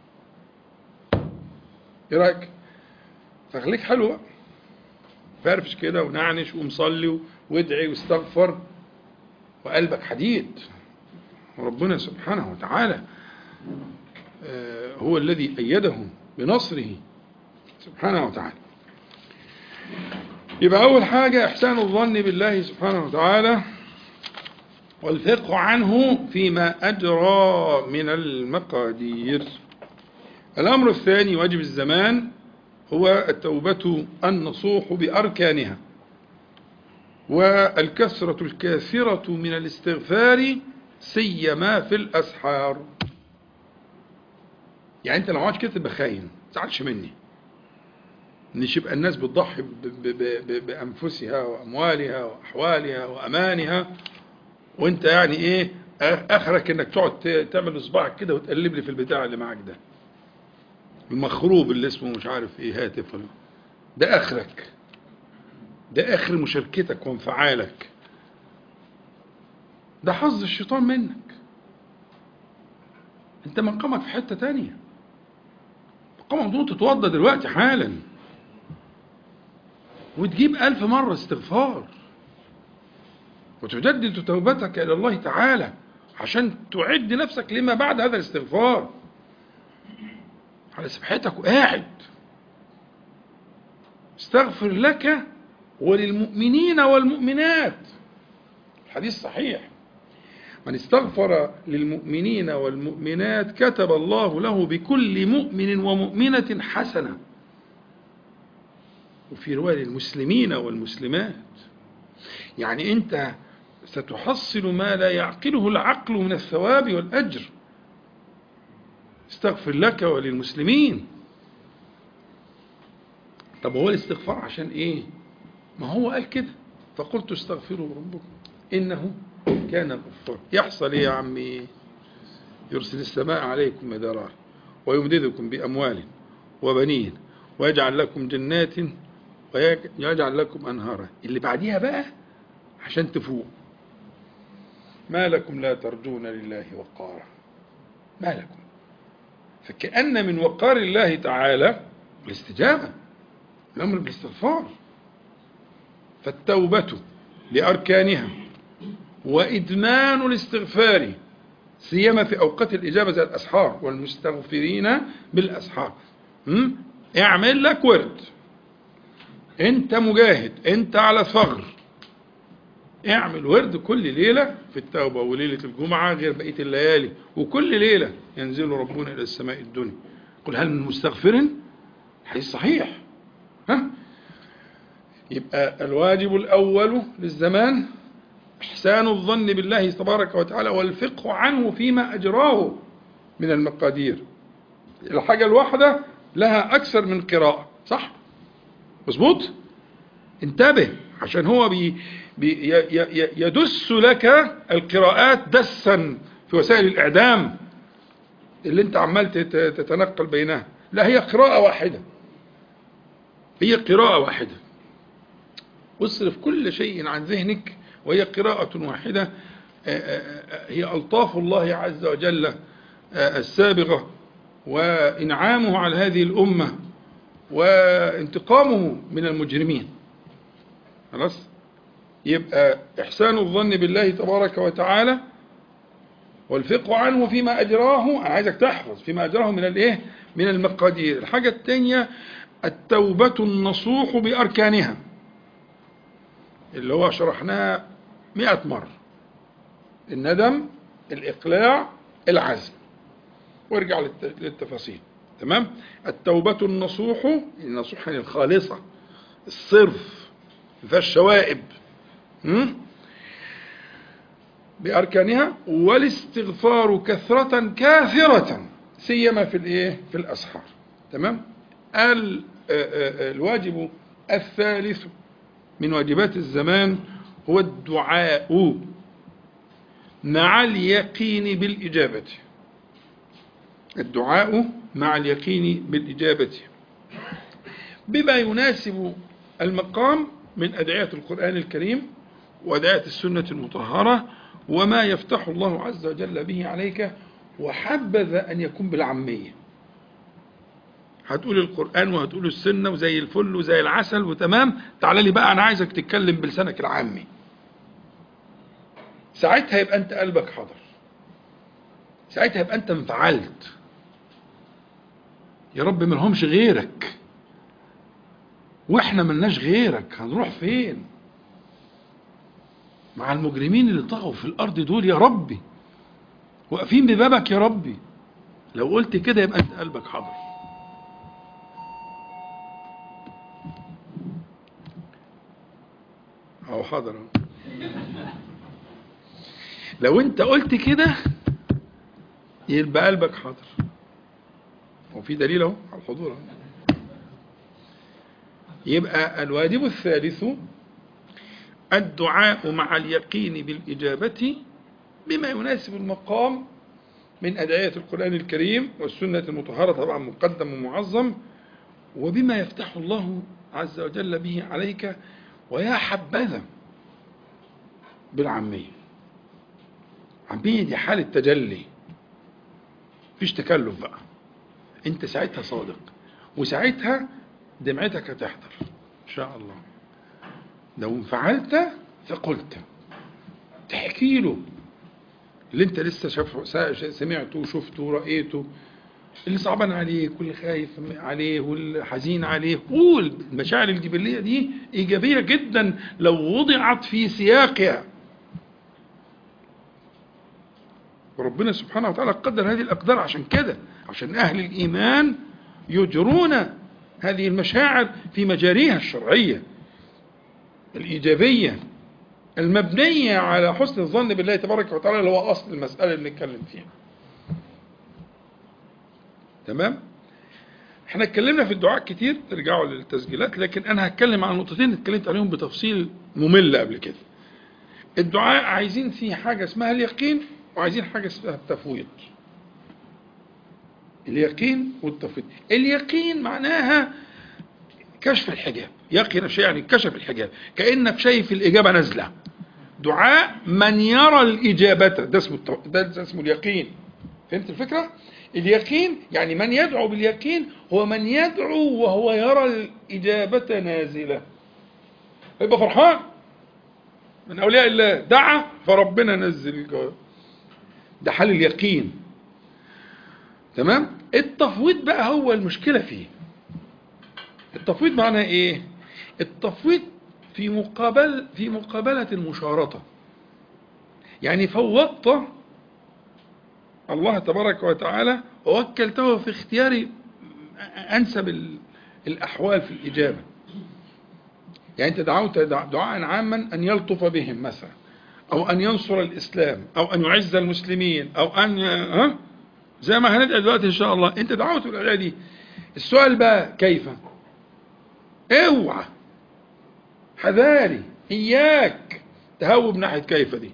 S1: ايه رايك فخليك حلو بقى فرفش كده ونعنش ومصلي وادعي واستغفر وقلبك حديد وربنا سبحانه وتعالى هو الذي أيدهم بنصره سبحانه وتعالى يبقى أول حاجة إحسان الظن بالله سبحانه وتعالى والفقه عنه فيما أجرى من المقادير الأمر الثاني واجب الزمان هو التوبة النصوح بأركانها والكثرة الكاثرة من الاستغفار سيما في الأسحار يعني أنت لو عادش كده تبقى خاين ما تزعلش مني مش يبقى الناس بتضحي ب- ب- ب- ب- بأنفسها وأموالها وأحوالها وأمانها وأنت يعني إيه آخرك إنك تقعد ت- تعمل إصبعك كده وتقلب لي في البتاع اللي معاك ده المخروب اللي اسمه مش عارف إيه هاتف ولا ده آخرك ده آخر مشاركتك وانفعالك ده حظ الشيطان منك انت مقامك في حتة تانية مقامك دول تتوضى دلوقتي حالا وتجيب ألف مرة استغفار وتجدد توبتك إلى الله تعالى عشان تعد نفسك لما بعد هذا الاستغفار على سبحتك وقاعد استغفر لك وللمؤمنين والمؤمنات الحديث صحيح من استغفر للمؤمنين والمؤمنات كتب الله له بكل مؤمن ومؤمنة حسنة وفي رواية للمسلمين والمسلمات يعني أنت ستحصل ما لا يعقله العقل من الثواب والأجر استغفر لك وللمسلمين طب هو الاستغفار عشان ايه ما هو قال كده فقلت استغفروا ربكم انه كان غفارا يحصل ايه يا عمي يرسل السماء عليكم مدرارا ويمددكم باموال وبنين ويجعل لكم جنات ويجعل لكم انهارا اللي بعديها بقى عشان تفوق ما لكم لا ترجون لله وقارا ما لكم فكأن من وقار الله تعالى الاستجابة الأمر بالاستغفار فالتوبة لأركانها وإدمان الاستغفار سيما في أوقات الإجابة زي الأسحار والمستغفرين بالأسحار م? اعمل لك ورد انت مجاهد انت على ثغر اعمل ورد كل ليلة في التوبة وليلة الجمعة غير بقية الليالي وكل ليلة ينزل ربنا إلى السماء الدنيا قل هل من مستغفر حديث صحيح ها يبقى الواجب الأول للزمان إحسان الظن بالله تبارك وتعالى والفقه عنه فيما أجراه من المقادير الحاجة الواحدة لها أكثر من قراءة صح؟ مظبوط؟ انتبه عشان هو بي بي ي- ي- يدس لك القراءات دسا في وسائل الإعدام اللي انت عمال تت- تتنقل بينها لا هي قراءة واحدة هي قراءة واحدة واصرف كل شيء عن ذهنك وهي قراءة واحدة آه، آه، آه، هي ألطاف الله عز وجل آه، السابغة وإنعامه على هذه الأمة وانتقامه من المجرمين خلاص يبقى إحسان الظن بالله تبارك وتعالى والفقه عنه فيما أجراه أنا عايزك تحفظ فيما أجراه من الإيه من المقادير الحاجة الثانية التوبة النصوح بأركانها اللي هو شرحناها مئة مرة الندم الإقلاع العزم وارجع للت- للتفاصيل تمام التوبة النصوح النصوح يعني الخالصة الصرف ما فيهاش شوائب م? بأركانها والاستغفار كثرة كافرة سيما في الايه في الأسحار تمام ال- آه، آه، الواجب الثالث من واجبات الزمان هو الدعاء مع اليقين بالإجابة الدعاء مع اليقين بالإجابة بما يناسب المقام من أدعية القرآن الكريم وأدعية السنة المطهرة وما يفتح الله عز وجل به عليك وحبذا أن يكون بالعامية هتقول القرآن وهتقول السنة وزي الفل وزي العسل وتمام تعالى لي بقى أنا عايزك تتكلم بلسانك العامي ساعتها يبقى أنت قلبك حاضر ساعتها يبقى أنت انفعلت يا رب ملهمش غيرك واحنا ملناش غيرك هنروح فين مع المجرمين اللي طغوا في الارض دول يا ربي واقفين ببابك يا ربي لو قلت كده يبقى انت قلبك حاضر اهو حاضر اهو لو انت قلت كده يبقى قلبك حاضر وفي دليل اهو على الحضور اهو يبقى الواجب الثالث الدعاء مع اليقين بالإجابة بما يناسب المقام من أدعية القرآن الكريم والسنة المطهرة طبعا مقدم ومعظم وبما يفتح الله عز وجل به عليك ويا حبذا بالعامية عامية دي حالة تجلي مفيش تكلف بقى انت ساعتها صادق وساعتها دمعتك هتحضر ان شاء الله لو فعلت فقلت تحكي له اللي انت لسه شاف سمعته وشفته ورأيته اللي صعبان عليك واللي خايف عليه واللي حزين عليه قول المشاعر الجبلية دي إيجابية جدا لو وضعت في سياقها وربنا سبحانه وتعالى قدر هذه الأقدار عشان كده عشان أهل الإيمان يجرون هذه المشاعر في مجاريها الشرعية الإيجابية المبنية على حسن الظن بالله تبارك وتعالى اللي هو أصل المسألة اللي بنتكلم فيها تمام احنا اتكلمنا في الدعاء كتير ترجعوا للتسجيلات لكن انا هتكلم عن نقطتين اتكلمت عليهم بتفصيل ممل قبل كده الدعاء عايزين فيه حاجة اسمها اليقين وعايزين حاجة اسمها التفويض اليقين والتفويض اليقين معناها كشف الحجاب يقين شيء يعني كشف الحجاب كأنك شايف الإجابة نازلة دعاء من يرى الإجابة ده اسمه التو... ده اسمه اليقين فهمت الفكرة؟ اليقين يعني من يدعو باليقين هو من يدعو وهو يرى الإجابة نازلة يبقى فرحان من أولياء الله دعا فربنا نزل الجواب ده حال اليقين تمام التفويض بقى هو المشكلة فيه التفويض معناه ايه التفويض في مقابل في مقابلة المشارطة يعني فوضت الله تبارك وتعالى ووكلته في اختيار أنسب الأحوال في الإجابة يعني أنت دعوت دعاء عاما أن يلطف بهم مثلا أو أن ينصر الإسلام أو أن يعز المسلمين أو أن ها زي ما هندعي دلوقتي إن شاء الله أنت دعوت بالأدعية دي السؤال بقى كيف اوعى حذاري إياك تهوب ناحية كيف دي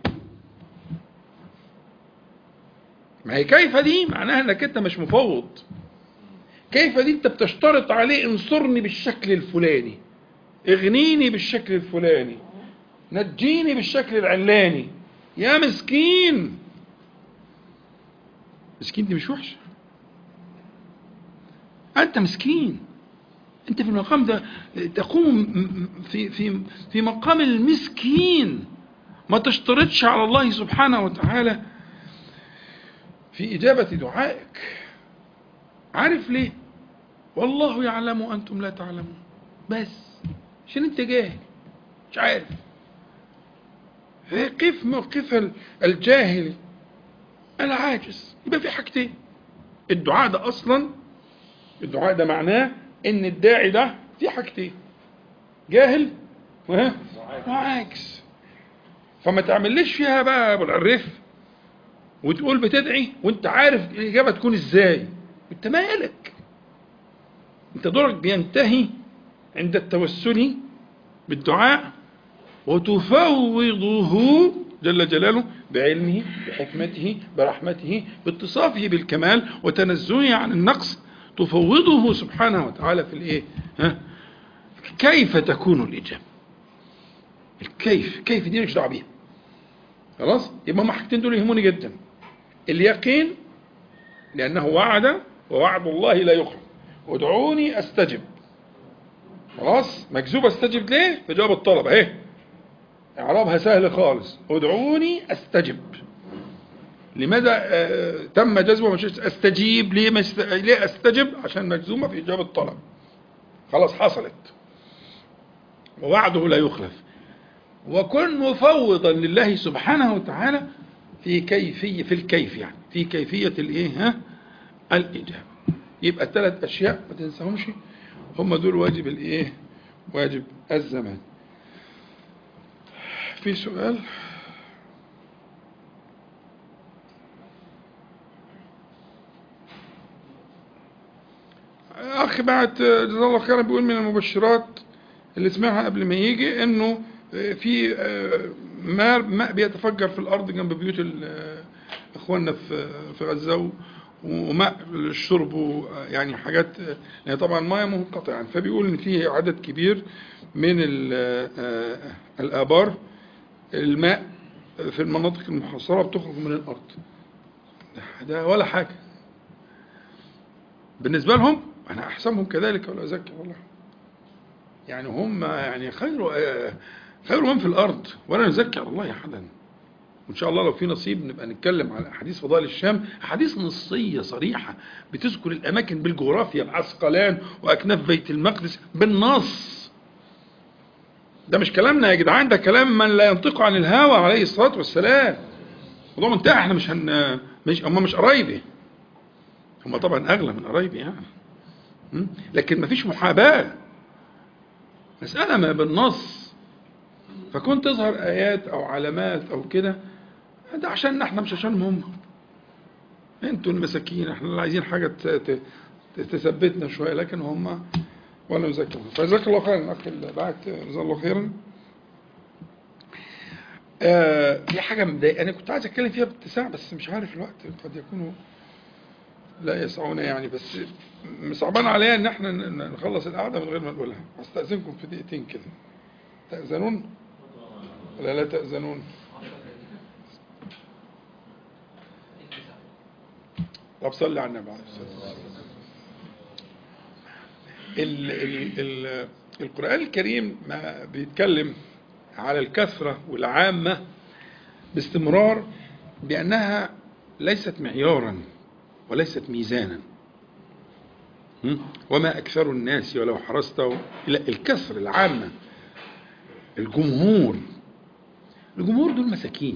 S1: ما هي كيف دي معناها انك انت مش مفوض كيف دي انت بتشترط عليه انصرني بالشكل الفلاني اغنيني بالشكل الفلاني نجيني بالشكل العلاني يا مسكين مسكين دي مش وحشة انت مسكين انت في المقام ده تقوم في في في مقام المسكين ما تشترطش على الله سبحانه وتعالى في إجابة دعائك عارف ليه والله يعلم وأنتم لا تعلمون بس عشان أنت جاهل مش عارف قف موقف الجاهل العاجز يبقى في حاجتين الدعاء ده أصلا الدعاء ده معناه إن الداعي ده في حاجتين جاهل وعاجز فما تعملش فيها بقى ابو العريف وتقول بتدعي وانت عارف الاجابه تكون ازاي انت مالك انت دورك بينتهي عند التوسل بالدعاء وتفوضه جل جلاله بعلمه بحكمته برحمته باتصافه بالكمال وتنزهه عن النقص تفوضه سبحانه وتعالى في الايه ها كيف تكون الاجابه الكيف كيف دي مش دعوه بيها خلاص يبقى هما حاجتين دول يهموني جدا اليقين لأنه وعد ووعد الله لا يخلف ادعوني أستجب خلاص مكذوب أستجب ليه في جواب الطلب اهي إعرابها سهل خالص ادعوني أستجب لماذا آه تم جزمه مش أستجيب ليه, مست... ليه أستجب عشان مجزومة في جواب الطلب خلاص حصلت ووعده لا يخلف وكن مفوضا لله سبحانه وتعالى في كيفية في الكيف يعني في كيفية الايه ها الإجابة يبقى الثلاث أشياء ما تنساهمش هم دول واجب الايه واجب الزمان في سؤال اخ بعت جزاه الله خيرا بيقول من المبشرات اللي سمعها قبل ما يجي انه في ماء ماء بيتفجر في الارض جنب بيوت ال- اخواننا في في غزه وماء للشرب و- يعني حاجات يعني طبعا ماء منقطعا فبيقول ان في عدد كبير من ال- الابار الماء في المناطق المحاصره بتخرج من الارض ده ولا حاجه بالنسبه لهم انا احسبهم كذلك ولا ازكي والله يعني هم يعني خير خير من في الارض ولا نزكي على الله احدا وان شاء الله لو في نصيب نبقى نتكلم على احاديث فضائل الشام احاديث نصيه صريحه بتذكر الاماكن بالجغرافيا بعسقلان واكناف بيت المقدس بالنص ده مش كلامنا يا جدعان ده كلام من لا ينطق عن الهوى عليه الصلاه والسلام الموضوع منتهى احنا مش هن مش هم مش قرايبي هم طبعا اغلى من قرايبي يعني م? لكن مفيش محاباه مساله ما بالنص فكون تظهر ايات او علامات او كده ده عشان احنا مش عشانهم هم انتوا المساكين احنا اللي عايزين حاجه ت- ت- تثبتنا شويه لكن هم ولا يزكون فجزاك الله خيرا اخي اللي بعت جزاه الله خيرا آه في حاجه مضايقاني كنت عايز اتكلم فيها باتساع بس مش عارف الوقت قد يكون لا يسعنا يعني بس صعبان عليا ان احنا ن- ن- نخلص القعده من غير ما نقولها استاذنكم في دقيقتين كده تاذنون ولا لا تاذنون طب صلي على النبي عليه الصلاه والسلام ال ال ال القرآن الكريم ما بيتكلم على الكثرة والعامة باستمرار بأنها ليست معيارا وليست ميزانا م? وما أكثر الناس ولو حرصت لا الكثر العامة الجمهور الجمهور دول مساكين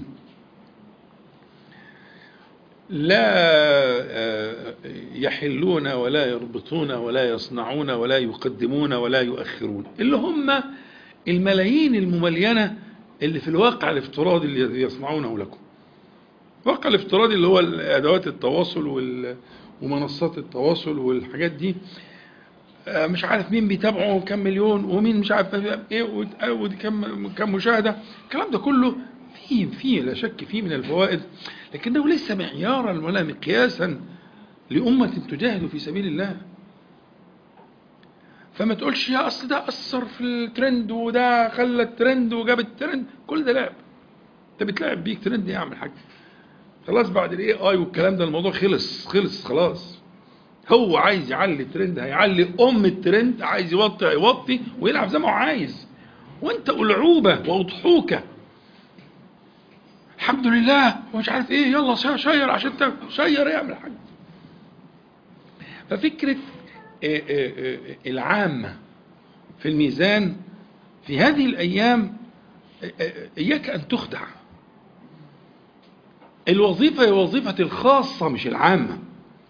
S1: لا آه، يحلون ولا يربطون ولا يصنعون ولا يقدمون ولا يؤخرون اللي هم الملايين المملينة اللي في الواقع الافتراضي الذي يصنعونه لكم الواقع الافتراضي اللي هو أدوات التواصل وال- ومنصات التواصل والحاجات دي آه، مش عارف مين بيتابعه كم مليون ومين مش عارف ايه وت- وكم كم مشاهدة الكلام ده كله فيه فيه لا شك فيه من الفوائد لكنه ليس معيارا ولا مقياسا لأمة تجاهد في سبيل الله فما تقولش يا أصل ده أثر في الترند وده خلى الترند وجاب الترند كل ده لعب انت بتلعب بيك ترند يعمل حاجة خلاص بعد الاي اي والكلام ده الموضوع خلص خلص خلاص هو عايز يعلي الترند هيعلي ام الترند عايز يوطي هيوطي ويلعب زي ما هو عايز وانت ألعوبة وأضحوكة الحمد لله ومش عارف ايه يلا شا- شير عشان ت- شير اعمل حاجه ففكره آه، آه، آه، العامه في الميزان في هذه الايام آه، آه، اياك ان تخدع الوظيفه هي وظيفه الخاصه مش العامه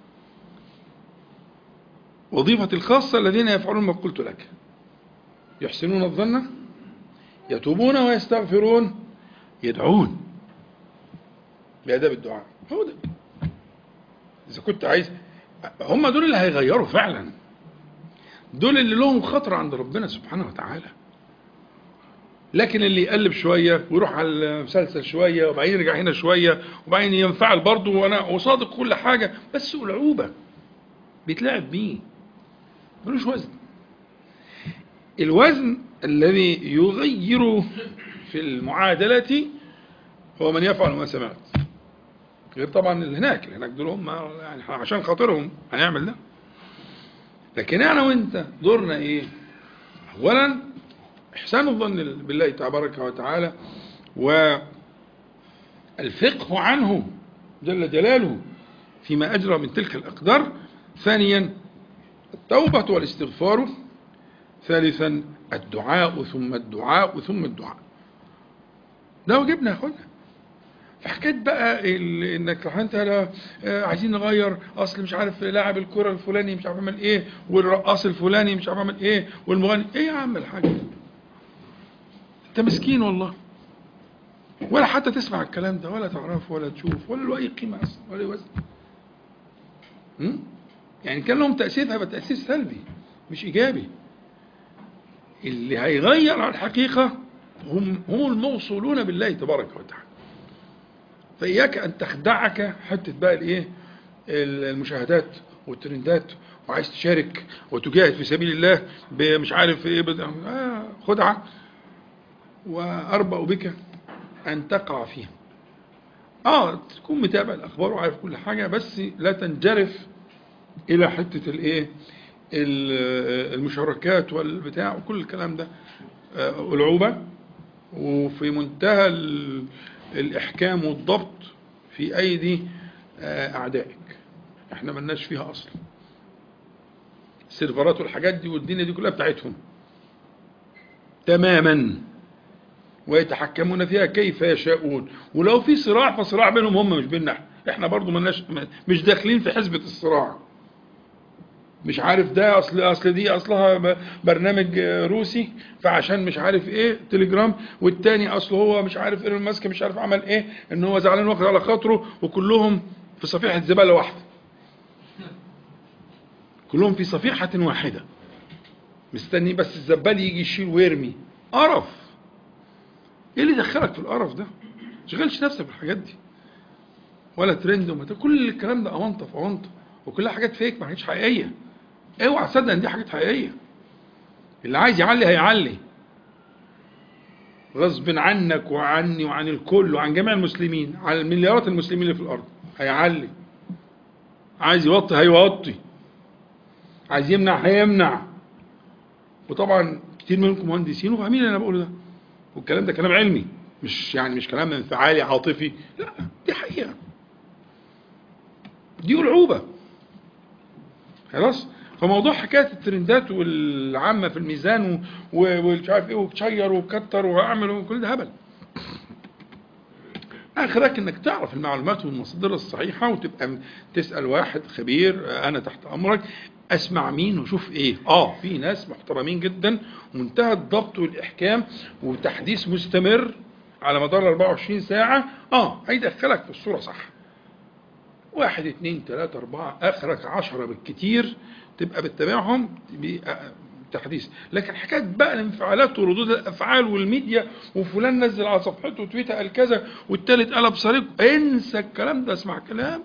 S1: وظيفه الخاصه الذين يفعلون ما قلت لك يحسنون الظن يتوبون ويستغفرون يدعون بآداب الدعاء هو ده إذا كنت عايز هم دول اللي هيغيروا فعلا دول اللي لهم خطر عند ربنا سبحانه وتعالى لكن اللي يقلب شوية ويروح على المسلسل شوية وبعدين يرجع هنا شوية وبعدين ينفعل برضه وأنا وصادق كل حاجة بس ألعوبة بيتلعب بيه ملوش وزن الوزن الذي يغير في المعادلة هو من يفعل ما سمعت غير طبعا اللي هناك اللي هناك دول هم يعني إحنا عشان خاطرهم هنعمل ده لكن انا وانت دورنا ايه اولا احسان الظن بالله تبارك وتعالى والفقه عنه جل جلاله فيما اجرى من تلك الاقدار ثانيا التوبه والاستغفار ثالثا الدعاء ثم الدعاء ثم الدعاء ده واجبنا يا اخوانا فحكايه بقى ال- انك راح انت لا- آه، عايزين نغير اصل مش عارف لاعب الكره الفلاني مش عارف يعمل ايه والرقاص الفلاني مش عارف يعمل ايه والمغني ايه يا عم الحاج انت مسكين والله ولا حتى تسمع الكلام ده ولا تعرفه ولا تشوف ولا له اي قيمه اصلا ولا له وزن هم؟ يعني كان لهم تاثير هيبقى تاثير سلبي مش ايجابي اللي هيغير على الحقيقه هم هم الموصولون بالله تبارك وتعالى فإياك أن تخدعك حتة بقى الإيه المشاهدات والترندات وعايز تشارك وتجاهد في سبيل الله مش عارف إيه بد... آه خدعة وأربأ بك أن تقع فيها آه تكون متابع الأخبار وعارف كل حاجة بس لا تنجرف إلى حتة الإيه ال- المشاركات والبتاع وكل الكلام ده آه، والعوبة وفي منتهى ال- الإحكام والضبط في أيدي آه، أعدائك احنا ملناش فيها أصلا السيرفرات والحاجات دي والدنيا دي كلها بتاعتهم تماما ويتحكمون فيها كيف يشاءون ولو في صراع فصراع بينهم هم مش بيننا احنا احنا برضو ملناش مش داخلين في حزبة الصراع مش عارف ده اصل اصل دي اصلها ب- برنامج روسي فعشان مش عارف ايه تليجرام والتاني اصل هو مش عارف ايلون ماسك مش عارف عمل ايه ان هو زعلان واخد على خاطره وكلهم في صفيحه زباله واحده كلهم في صفيحه واحده مستني بس الزبال يجي يشيل ويرمي قرف ايه اللي دخلك في القرف ده شغلش نفسك بالحاجات دي ولا ترند وما كل الكلام ده اونطه في اونطه وكلها حاجات فيك ما حاجاتش حقيقيه اوعى تصدق ان دي حاجات حقيقيه اللي عايز يعلي هيعلي غصب عنك وعني وعن الكل وعن جميع المسلمين على المليارات المسلمين اللي في الارض هيعلي عايز يوطي هيوطي عايز يمنع هيمنع وطبعا كتير منكم مهندسين وفاهمين اللي انا بقوله ده والكلام ده كلام علمي مش يعني مش كلام انفعالي عاطفي لا دي حقيقه دي ألعوبة خلاص فموضوع حكاية الترندات والعامة في الميزان و- و- ومش عارف ايه وتشير وكتر واعمل وكل ده هبل اخرك انك تعرف المعلومات والمصادر الصحيحة وتبقى م- تسأل واحد خبير آه، انا تحت امرك اسمع مين وشوف ايه اه في ناس محترمين جدا ومنتهى الضبط والاحكام وتحديث مستمر على مدار 24 ساعة اه هيدخلك في الصورة صح واحد اتنين تلاتة أربعة آخرك عشرة بالكتير تبقى بتتابعهم تحديث لكن حكاية بقى الانفعالات وردود الأفعال والميديا وفلان نزل على صفحته تويتر قال كذا والتالت قلب صريخ انسى الكلام ده اسمع كلام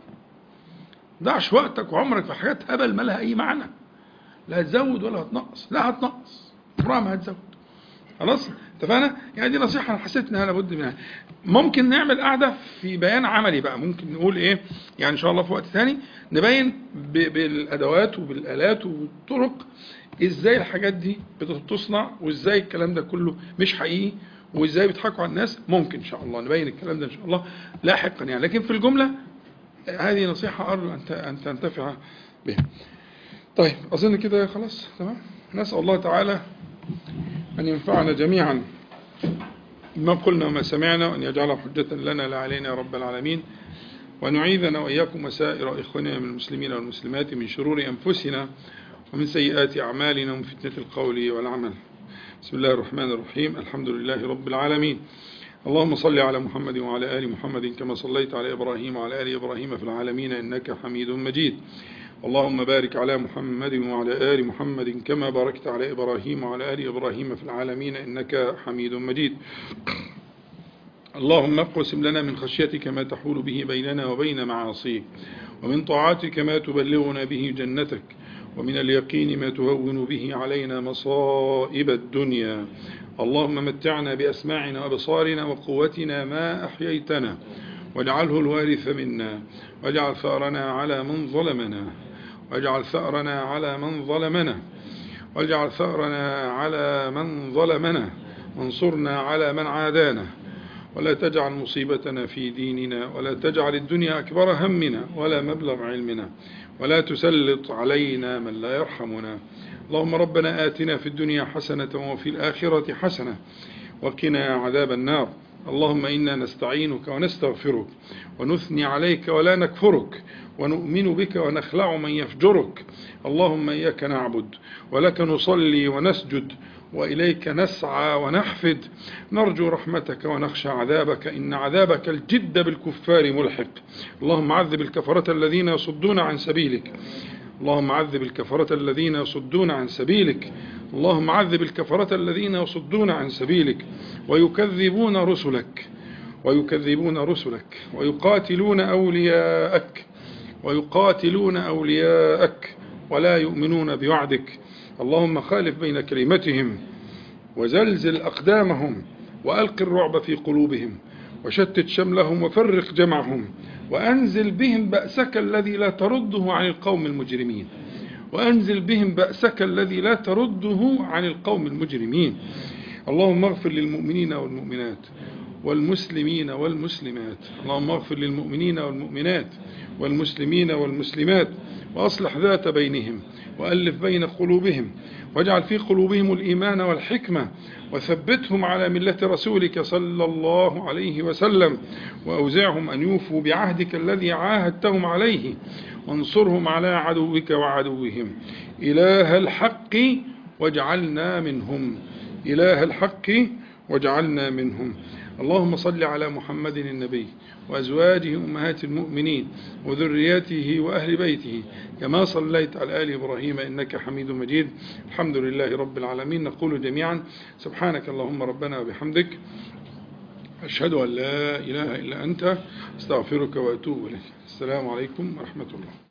S1: ضعش وقتك وعمرك في حاجات هبل مالها أي معنى لا هتزود ولا هتنقص لا هتنقص عمرها ما هتزود خلاص اتفقنا يعني دي نصيحه انا حسيت انها لابد منها ممكن نعمل قاعده في بيان عملي بقى ممكن نقول ايه يعني ان شاء الله في وقت ثاني نبين ب- بالادوات وبالالات والطرق ازاي الحاجات دي بتصنع وازاي الكلام ده كله مش حقيقي وازاي بيضحكوا على الناس ممكن ان شاء الله نبين الكلام ده ان شاء الله لاحقا يعني لكن في الجمله هذه نصيحه ارجو ان ت- ان تنتفع بها طيب اظن كده خلاص تمام نسال الله تعالى أن ينفعنا جميعا بما قلنا وما سمعنا وأن يجعله حجة لنا لا علينا يا رب العالمين وأن يعيذنا وإياكم وسائر إخواننا من المسلمين والمسلمات من شرور أنفسنا ومن سيئات أعمالنا ومن فتنة القول والعمل بسم الله الرحمن الرحيم الحمد لله رب العالمين اللهم صل على محمد وعلى آل محمد كما صليت على إبراهيم وعلى آل إبراهيم في العالمين إنك حميد مجيد اللهم بارك على محمد وعلى آل محمد كما باركت على إبراهيم وعلى آل إبراهيم في العالمين إنك حميد مجيد اللهم اقسم لنا من خشيتك ما تحول به بيننا وبين معاصيك ومن طاعتك ما تبلغنا به جنتك ومن اليقين ما تهون به علينا مصائب الدنيا اللهم متعنا بأسماعنا وبصارنا وقوتنا ما أحييتنا واجعله الوارث منا واجعل ثأرنا على من ظلمنا واجعل ثأرنا على من ظلمنا واجعل ثأرنا على من ظلمنا وانصرنا على من عادانا ولا تجعل مصيبتنا في ديننا ولا تجعل الدنيا أكبر همنا ولا مبلغ علمنا ولا تسلط علينا من لا يرحمنا اللهم ربنا آتنا في الدنيا حسنة وفي الآخرة حسنة وقنا عذاب النار اللهم إنا نستعينك ونستغفرك ونثني عليك ولا نكفرك ونؤمن بك ونخلع من يفجرك اللهم إياك نعبد ولك نصلي ونسجد وإليك نسعى ونحفد نرجو رحمتك ونخشى عذابك إن عذابك الجد بالكفار ملحق اللهم عذب الكفرة الذين يصدون عن سبيلك اللهم عذب الكفرة الذين يصدون عن سبيلك اللهم عذب الكفرة الذين يصدون عن سبيلك ويكذبون رسلك ويكذبون رسلك ويقاتلون أولياءك ويقاتلون أولياءك ولا يؤمنون بوعدك اللهم خالف بين كلمتهم وزلزل أقدامهم وألق الرعب في قلوبهم وشتت شملهم وفرق جمعهم وأنزل بهم بأسك الذي لا ترده عن القوم المجرمين وأنزل بهم بأسك الذي لا ترده عن القوم المجرمين اللهم اغفر للمؤمنين والمؤمنات والمسلمين والمسلمات اللهم اغفر للمؤمنين والمؤمنات والمسلمين والمسلمات وأصلح ذات بينهم وألف بين قلوبهم واجعل في قلوبهم الإيمان والحكمة وثبتهم على ملة رسولك صلى الله عليه وسلم وأوزعهم أن يوفوا بعهدك الذي عاهدتهم عليه وانصرهم على عدوك وعدوهم إله الحق واجعلنا منهم إله الحق واجعلنا منهم اللهم صل على محمد النبي وأزواجه أمهات المؤمنين وذرياته وأهل بيته كما صليت على آل إبراهيم إنك حميد مجيد الحمد لله رب العالمين نقول جميعا سبحانك اللهم ربنا وبحمدك أشهد أن لا إله إلا أنت استغفرك وأتوب إليك السلام عليكم ورحمة الله